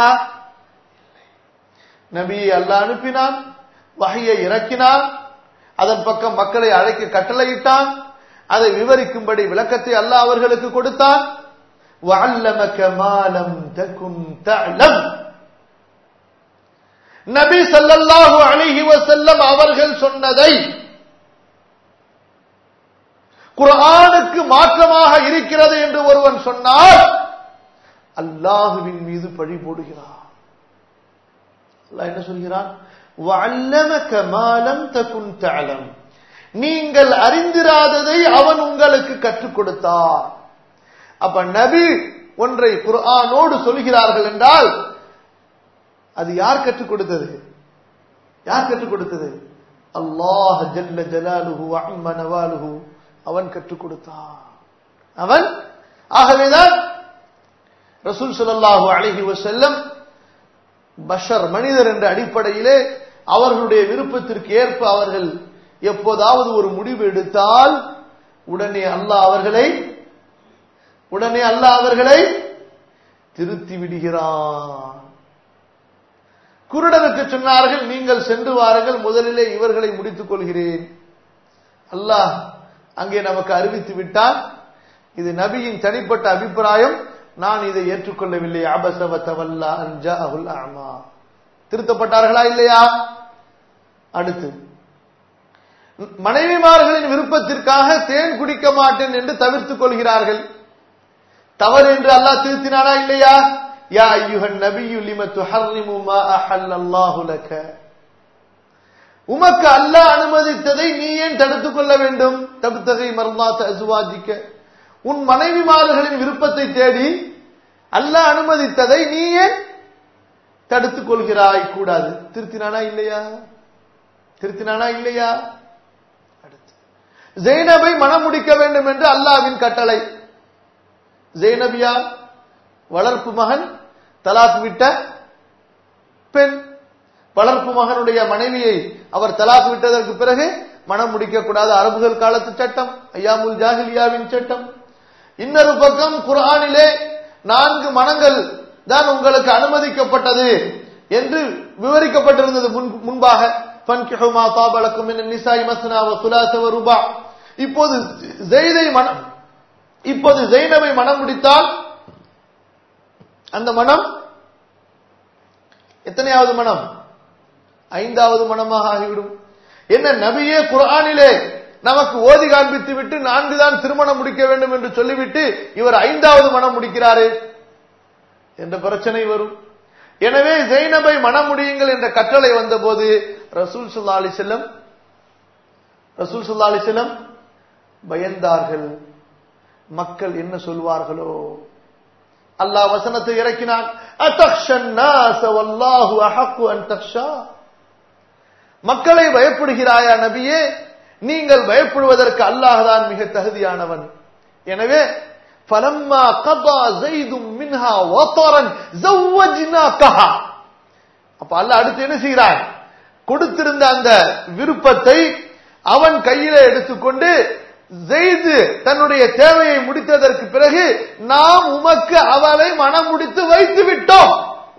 [SPEAKER 1] நபியை அல்லாஹ் அனுப்பினான் வகையை இறக்கினான் அதன் பக்கம் மக்களை அழைக்க கட்டளையிட்டான் அதை விவரிக்கும்படி விளக்கத்தை அல்லாஹ் அவர்களுக்கு கொடுத்தான் وَعَلَّمَكَ مَا لَمْ تَكُنْ تَعْلَمْ நபி ஸல்லல்லாஹு அலைஹி வஸல்லம் அவர்கள் சொன்னதை குர்ஆனுக்கு மாற்றமாக இருக்கிறது என்று ஒருவன் சொன்னால் அல்லாஹுவின் மீது பழி போடுகிறான் அல்லாஹ் என்ன சொல்கிறான் وَعَلَّمَكَ مَا لَمْ تَكُنْ تَعْلَمْ நீங்கள் அறிந்திராததை அவன் உங்களுக்கு கற்றுக் கொடுத்தார் அப்ப நபி ஒன்றை குர்ஆனோடு சொல்கிறார்கள் என்றால் அது யார் கற்றுக் கொடுத்தது யார் கற்றுக் கொடுத்தது அல்லாஹ் ஜல்ல ஜலாலுஹு அம்ம நவாலுஹு அவன் கற்றுக் கொடுத்தான் அவன் ஆகவேதான் ரசூல் ஸல்லல்லாஹு அலைஹி வஸல்லம் பஷர் மனிதர் என்ற அடிப்படையிலே அவர்களுடைய விருப்பத்திற்கு ஏற்ப அவர்கள் எப்போதாவது ஒரு முடிவு எடுத்தால் உடனே அல்லாஹ் அவர்களை உடனே அல்லாஹ் அவர்களை திருத்தி விடுகிறான் குருடனுக்கு சொன்னார்கள் நீங்கள் சென்று வாருங்கள் முதலிலே இவர்களை முடித்துக் கொள்கிறேன் அல்லாஹ் அங்கே நமக்கு அறிவித்து விட்டான் இது நபியின் தனிப்பட்ட அபிப்பிராயம் நான் இதை ஏற்றுக்கொள்ளவில்லை அபசவத்தவல்லா அஞ்சா அகுல் ஆமா திருத்தப்பட்டார்களா இல்லையா அடுத்து மனைவிமார்களின் விருப்பத்திற்காக தேன் குடிக்க மாட்டேன் என்று தவிர்த்துக் கொள்கிறார்கள் தவறு என்று அல்லாஹ் திருத்தினானா இல்லையா யா ஐயுஹன் நபியு லிம துஹர்ரிமு மா அஹல்லல்லாஹு லக உமக்கு அல்லாஹ் அனுமதித்ததை நீ ஏன் தடுத்துக் கொள்ள வேண்டும் தப்தகை மர்மாத் அசுவாஜிக்க உன் மனைவிமார்களின் விருப்பத்தை தேடி அல்லாஹ் அனுமதித்ததை நீ ஏன் தடுத்துக் கொள்கிறாய் கூடாது திருத்தினானா இல்லையா திருத்தினானா இல்லையா அடுத்து ஜெய்னபை மனம் முடிக்க வேண்டும் என்று அல்லாவின் கட்டளை ஜெய்னபியா வளர்ப்பு மகன் தலாக் விட்ட பெண் வளர்ப்பு மகனுடைய மனைவியை அவர் தலாக் விட்டதற்கு பிறகு மனம் முடிக்க கூடாது அரபுகள் காலத்து சட்டம் ஐயாமுல் ஜாஹிலியாவின் சட்டம் இன்னொரு பக்கம் குர்ஆனிலே நான்கு மனங்கள் தான் உங்களுக்கு அனுமதிக்கப்பட்டது என்று விவரிக்கப்பட்டிருந்தது முன்பாக ஃபன்கிஹுமா தாபலக்கும் மின் நிசாய் மஸ்னா வ சுலாச வ ருபா இப்போது ஜெய்தை மனம் இப்போது ஜெய்னபை மனம் முடித்தால் அந்த மனம் எத்தனையாவது மனம் ஐந்தாவது மனமாக ஆகிவிடும் என்ன நபியே குர்ஆனிலே நமக்கு ஓதி காண்பித்து விட்டு நான்கு தான் திருமணம் முடிக்க வேண்டும் என்று சொல்லிவிட்டு இவர் ஐந்தாவது மனம் முடிக்கிறாரே என்ற பிரச்சனை வரும் எனவே ஜெய்னபை மனம் முடியுங்கள் என்ற கட்டளை வந்தபோது ரசூல் சுல்லா அலி செல்லம் ரசூல் சுல்லா அலி செல்லம் பயந்தார்கள் மக்கள் என்ன சொல்வார்களோ அல்லாஹ் வசனத்தை இறக்கினான் மக்களை பயப்படுகிறாயா நபியே நீங்கள் பயப்படுவதற்கு அல்லாஹ் தான் மிக தகுதியானவன் எனவே فلما قضى زيد منها وطرا زوجناكها அப்ப அல்லாஹ் அடுத்து என்ன செய்கிறான் கொடுத்திருந்த அந்த விருப்பத்தை அவன் கையில எடுத்துக்கொண்டு ஜெய்து தன்னுடைய தேவையை முடித்ததற்கு பிறகு நாம் உமக்கு அவளை மனம் முடித்து வைத்து விட்டோம்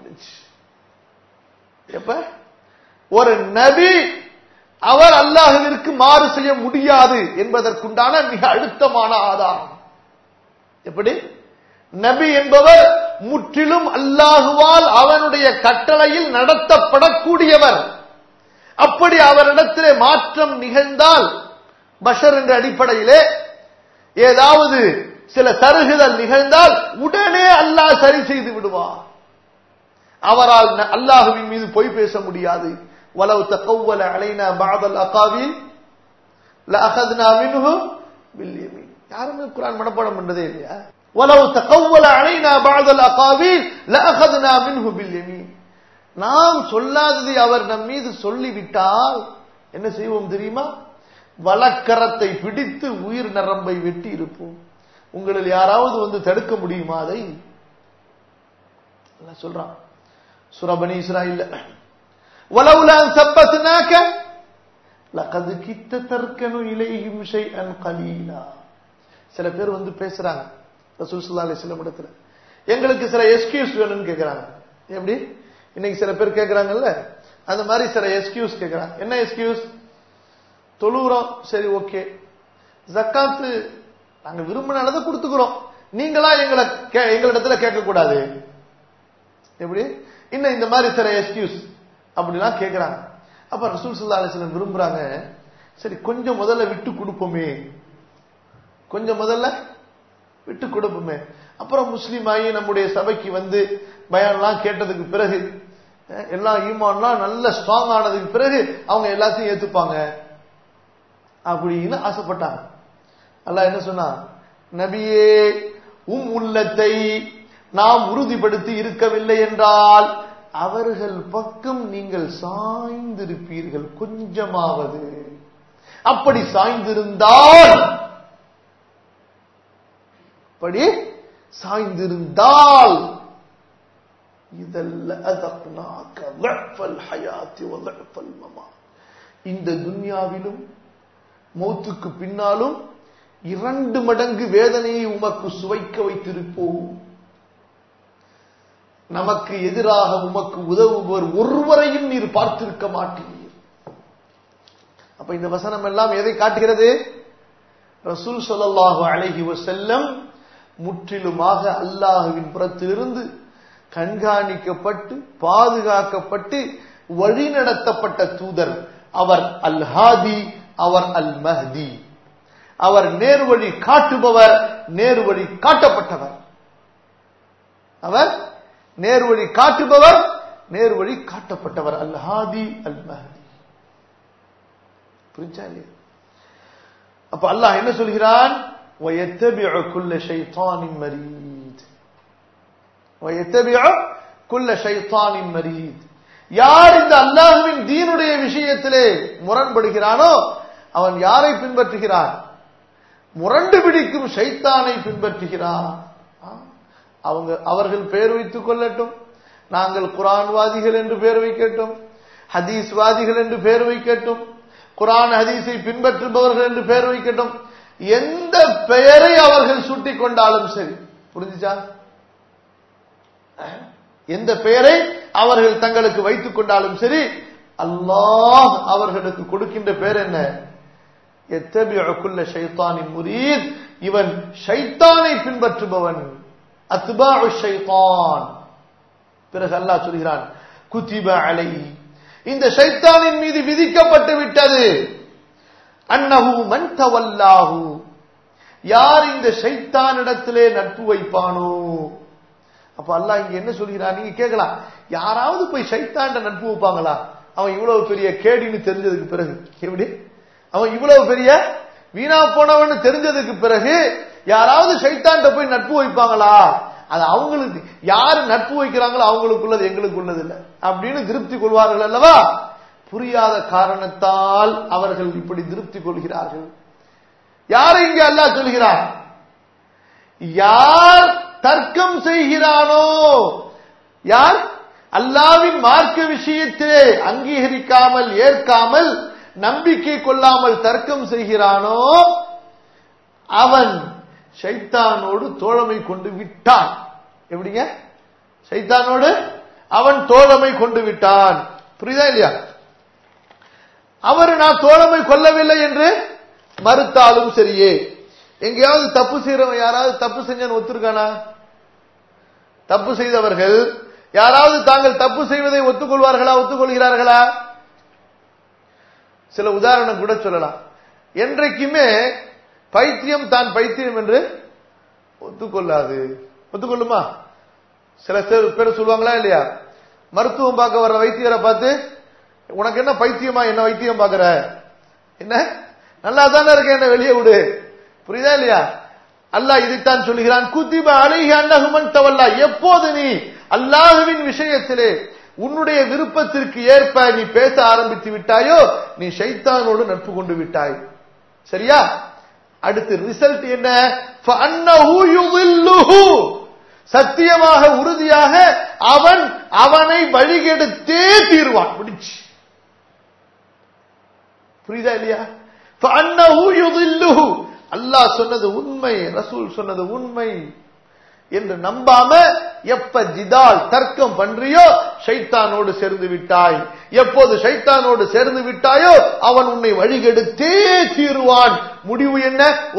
[SPEAKER 1] எப்ப ஒரு நபி அவர் அல்லாஹுவிற்கு மாறு செய்ய முடியாது என்பதற்குண்டான மிக அழுத்தமான ஆதாரம் எப்படி நபி என்பவர் முற்றிலும் அல்லாஹுவால் அவனுடைய கட்டளையில் நடத்தப்படக்கூடியவர் அப்படி அவரிடத்திலே மாற்றம் நிகழ்ந்தால் பஷர் என்ற அடிப்படையிலே ஏதாவது சில சருகுதல் நிகழ்ந்தால் உடனே அல்லாஹ் சரி செய்து விடுவார் அவரால் அல்லாஹுவின் மீது பொய் பேச முடியாது வலவு தகவல அலைனா பாதல் அகாவில் லஅகத்னா மின்ஹு பில் யமீன் யாருமே குர்ஆன் மனப்பாடம் பண்றதே இல்லையா வலவு தகவல அலைனா பாதல் அகாவில் லஅகத்னா மின்ஹு பில் யமீன் நாம் சொல்லாததை அவர் நம் மீது சொல்லிவிட்டால் என்ன செய்வோம் தெரியுமா வழக்கரத்தை பிடித்து உயிர் நரம்பை வெட்டி இருப்போம் உங்களில் யாராவது வந்து தடுக்க முடியுமா அதை சொல்றான் சுரபனி இஸ்ராயில் ولولا أن ثبتناك لقد كدت تركن إليهم شيئا قليلا சில பேர் வந்து பேசுறாங்க ரசூல் ஸல்லல்லாஹு அலைஹி வஸல்லம் இடத்துல எங்களுக்கு சில எக்ஸ்கியூஸ் வேணும்னு கேக்குறாங்க எப்படி இன்னைக்கு சில பேர் கேக்குறாங்கல்ல அந்த மாதிரி சில எக்ஸ்கியூஸ் கேக்குறாங்க என்ன எக்ஸ்கியூஸ் தொழுகிறோம் சரி ஓகே ஜக்காத்து நாங்க விரும்பினதை கொடுத்துக்கிறோம் நீங்களா எங்களை எங்களிடத்துல கேட்க கூடாது எப்படி இன்னும் இந்த மாதிரி சில எக்ஸ்கியூஸ் அப்படிலாம் கேட்கிறாங்க அப்ப ரசூல் சுல்லா அலிஸ்லம் விரும்புறாங்க சரி கொஞ்சம் முதல்ல விட்டு கொடுப்போமே கொஞ்சம் முதல்ல விட்டு கொடுப்போமே அப்புறம் முஸ்லீம் ஆகி நம்முடைய சபைக்கு வந்து பயான்லாம் கேட்டதுக்கு பிறகு எல்லா ஈமான்லாம் நல்ல ஸ்ட்ராங் ஆனதுக்கு பிறகு அவங்க எல்லாத்தையும் ஏத்துப்பாங்க அப்படின்னு ஆசைப்பட்டாங்க அல்லாஹ் என்ன சொன்னா நபியே உம் உள்ளத்தை நாம் உறுதிப்படுத்தி இருக்கவில்லை என்றால் அவர்கள் பக்கம் நீங்கள் சாய்ந்திருப்பீர்கள் கொஞ்சமாவது அப்படி சாய்ந்திருந்தால் அப்படி சாய்ந்திருந்தால் இந்த துன்யாவிலும் மௌத்துக்கு பின்னாலும் இரண்டு மடங்கு வேதனையை உமக்கு சுவைக்க வைத்திருப்போம் நமக்கு எதிராக உமக்கு உதவுபவர் ஒருவரையும் நீர் பார்த்திருக்க மாட்டீர் அப்ப இந்த வசனம் எல்லாம் எதை காட்டுகிறது ரசூல் சொல்லல்லாஹு அழகி செல்லம் முற்றிலுமாக அல்லாஹுவின் புறத்திலிருந்து கண்காணிக்கப்பட்டு பாதுகாக்கப்பட்டு வழிநடத்தப்பட்ட தூதர் அவர் அல் ஹாதி அவர் அல் மஹதி அவர் நேர்வழி காட்டுபவர் நேர்வழி காட்டப்பட்டவர் அவர் நேர்வழி காட்டுபவர் நேர்வழி காட்டப்பட்டவர் அல் ஹாதி அல் மஹதி புரிஞ்சா இல்லையா அப்ப அல்லாஹ் என்ன சொல்கிறான் ويتبع كل شيطان مريد ويتبع كل شيطان مريد யார் இந்த அல்லாஹுவின் தீனுடைய விஷயத்திலே முரண்படுகிறானோ அவன் யாரை பின்பற்றுகிறான் முரண்டு பிடிக்கும் ஷைத்தானை பின்பற்றுகிறான் அவங்க அவர்கள் பெயர் வைத்துக் கொள்ளட்டும் நாங்கள் குரான்வாதிகள் என்று பெயர் வைக்கட்டும் ஹதீஸ்வாதிகள் என்று பெயர் வைக்கட்டும் குரான் ஹதீஸை பின்பற்றுபவர்கள் என்று பெயர் வைக்கட்டும் எந்த பெயரை அவர்கள் சூட்டிக் கொண்டாலும் சரி புரிஞ்சுச்சா எந்த பெயரை அவர்கள் தங்களுக்கு வைத்துக் கொண்டாலும் சரி அல்லாஹ் அவர்களுக்கு கொடுக்கின்ற பேர் என்ன எத்தபியுள்ள ஷைத்தானின் முரீத் இவன் ஷைத்தானை பின்பற்றுபவன் அத்பாஉ ஷைத்தான் பிறகு அல்லாஹ் சொல்கிறான் குத்திப அலை இந்த ஷைத்தானின் மீது விதிக்கப்பட்டு விட்டது அன்னஹு மன் தவல்லாஹு யார் இந்த ஷைத்தானிடத்திலே நட்பு வைப்பானோ அப்ப அல்லாஹ் இங்க என்ன சொல்கிறான் நீங்க கேட்கலாம் யாராவது போய் ஷைத்தாண்ட நட்பு வைப்பாங்களா அவன் இவ்வளவு பெரிய கேடின்னு தெரிஞ்சதுக்கு பிறகு எப்படி அவன் இவ்வளவு பெரிய வீணா போனவன் தெரிஞ்சதுக்கு பிறகு யாராவது ஷைத்தாண்ட போய் நட்பு வைப்பாங்களா அது அவங்களுக்கு யாரு நட்பு வைக்கிறாங்களோ அவங்களுக்குள்ளது எங்களுக்கு உள்ளது இல்லை அப்படின்னு திருப்தி கொள்வார்கள் அல்லவா புரியாத காரணத்தால் அவர்கள் இப்படி திருப்தி கொள்கிறார்கள் யாரை இங்கே அல்லாஹ் சொல்கிறார் யார் தர்க்கம் செய்கிறானோ யார் அல்லாவின் மார்க்க விஷயத்திலே அங்கீகரிக்காமல் ஏற்காமல் நம்பிக்கை கொள்ளாமல் தர்க்கம் செய்கிறானோ அவன் ஷைத்தானோடு தோழமை கொண்டு விட்டான் எப்படிங்க சைத்தானோடு அவன் தோழமை கொண்டு விட்டான் புரியுதா இல்லையா அவர் நான் தோழமை கொள்ளவில்லை என்று மறுத்தாலும் சரியே எங்கேயாவது தப்பு செய்யறவன் யாராவது தப்பு செஞ்சன்னு ஒத்துருக்கானா தப்பு செய்தவர்கள் யாராவது தாங்கள் தப்பு செய்வதை ஒத்துக்கொள்வார்களா ஒத்துக்கொள்கிறார்களா சில உதாரணம் கூட சொல்லலாம் என்றைக்குமே பைத்தியம் தான் பைத்தியம் என்று ஒத்துக்கொள்ளாது ஒத்துக்கொள்ளுமா சில பேர் சொல்லுவாங்களா இல்லையா மருத்துவம் பார்க்க வர்ற வைத்தியரை பார்த்து உனக்கு என்ன பைத்தியமா என்ன வைத்தியம் பார்க்கற என்ன நல்லா தானே இருக்க என்ன வெளியே விடு புரியுதா இல்லையா அல்லாஹ் இதைத்தான் சொல்லுகிறான் குத்திப அழகி அன்னகுமன் தவல்லா எப்போது நீ அல்லாஹுவின் விஷயத்திலே உன்னுடைய விருப்பத்திற்கு ஏற்ப நீ பேச ஆரம்பித்து விட்டாயோ நீ ஷைத்தானோடு நட்பு கொண்டு விட்டாய் சரியா அடுத்து ரிசல்ட் என்ன சத்தியமாக உறுதியாக அவன் அவனை வழிகெடுத்தே தீர்வான் முடிச்சு புரியுதா இல்லையா அல்லாஹ் சொன்னது உண்மை ரசூல் சொன்னது உண்மை என்று நம்பாம எப்ப ஜிதால் தர்க்கம் பன்றியோ ஷைத்தானோடு சேர்ந்து விட்டாய் எப்போது ஷைத்தானோடு சேர்ந்து விட்டாயோ அவன் உன்னை வழிகெடுத்தே தீருவான் முடிவு என்ன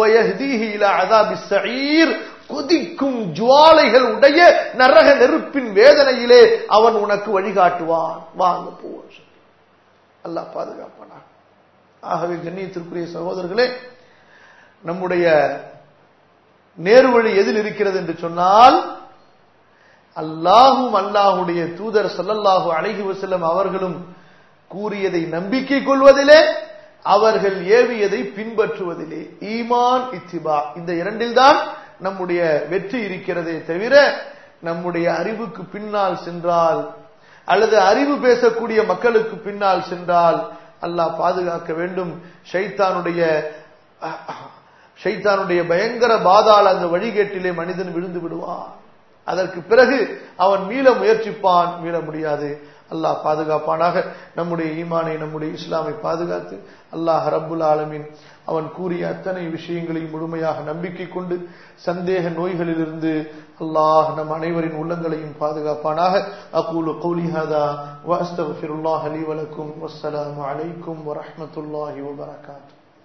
[SPEAKER 1] குதிக்கும் ஜுவாலைகள் உடைய நரக நெருப்பின் வேதனையிலே அவன் உனக்கு வழிகாட்டுவான் வாங்க போவான் அல்லாஹ் பாதுகாப்பானா ஆகவே கண்ணியத்திற்குரிய சகோதரர்களே நம்முடைய நேர்வழி எதில் இருக்கிறது என்று சொன்னால் அல்லாஹும் அல்லாஹுடைய தூதர் சல்லல்லாஹு அழகி வசல்லம் அவர்களும் கூறியதை நம்பிக்கை கொள்வதிலே அவர்கள் ஏவியதை பின்பற்றுவதிலே ஈமான் இத்திபா இந்த இரண்டில்தான் நம்முடைய வெற்றி இருக்கிறதே தவிர நம்முடைய அறிவுக்கு பின்னால் சென்றால் அல்லது அறிவு பேசக்கூடிய மக்களுக்கு பின்னால் சென்றால் அல்லாஹ் பாதுகாக்க வேண்டும் ஷைத்தானுடைய ஷைத்தானுடைய பயங்கர பாதாள அந்த வழிகேட்டிலே மனிதன் விழுந்து விடுவான் அதற்கு பிறகு அவன் மீள முயற்சிப்பான் மீள முடியாது அல்லாஹ் பாதுகாப்பானாக நம்முடைய ஈமானை நம்முடைய இஸ்லாமை பாதுகாத்து அல்லாஹ் ரப்புல் ஆலமின் அவன் கூறிய அத்தனை விஷயங்களையும் முழுமையாக நம்பிக்கை கொண்டு சந்தேக நோய்களிலிருந்து அல்லாஹ் நம் அனைவரின் உள்ளங்களையும் பாதுகாப்பானாக அகூலு கௌலி ஹதா வஸ்தக்ஃபிருல்லாஹ் லி வலக்கும் வஸ்ஸலாமு அலைக்கும் வரஹ்மத்துல்லாஹி வபரகாத்துஹு